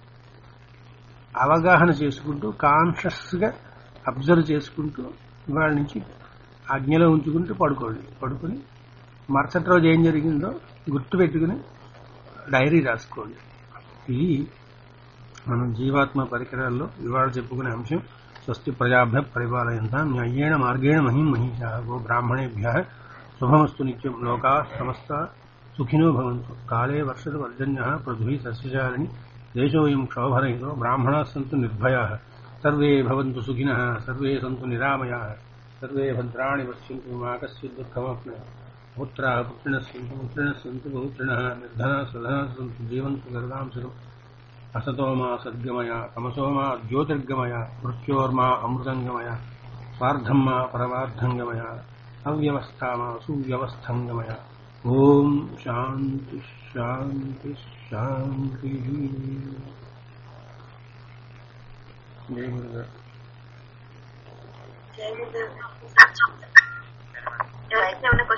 అవగాహన చేసుకుంటూ కాన్షియస్ గా అబ్జర్వ్ చేసుకుంటూ ఇవాళ నుంచి ఆజ్ఞలో ఉంచుకుంటూ పడుకోండి పడుకొని మరుసటి రోజు ఏం జరిగిందో గుర్తు పెట్టుకుని డైరీ రాసుకోండి ఇది మనం జీవాత్మ పరికరాల్లో ఇవాళ చెప్పుకునే అంశం స్వస్తి ప్రజాభ్య పరిపాలయంత న్యాయేణ మార్గేణ మహిం మహిషా గో బ్రాహ్మణేభ్య శుభమస్తు నిత్యం లోకా సమస్త సుఖినో భవంతు కాళే వర్షతు వర్జన్య పృథ్వీ సస్యశాలిని దేశోయం క్షోభరహితో బ్రాహ్మణా సంతు నిర్భయా సర్వే భవంతు సుఖినః సర్వే సంతు నిరామయా సర్వే భద్రాణి పశ్యంతు మా కశ్చిత్ దుఃఖమప్న పుత్రాः పుత్రిणः सन्तु पुत्रिणः सन्तु पौत्रिणः निर्धनाः सुधनाः सन्तु जीवन्तु गर्गां सुखम् असतो मा सद्गमय तमसो मा ज्योतिर्गमय मृत्योर्मा अमृतङ्गमय स्वार्धं मा परमार्थङ्गमय अव्यवस्था मा सुव्यवस्थङ्गमय ॐ शान्ति शान्ति शान्तिः जय गुरुदेव జై గురుదేవ్. ఏమైనా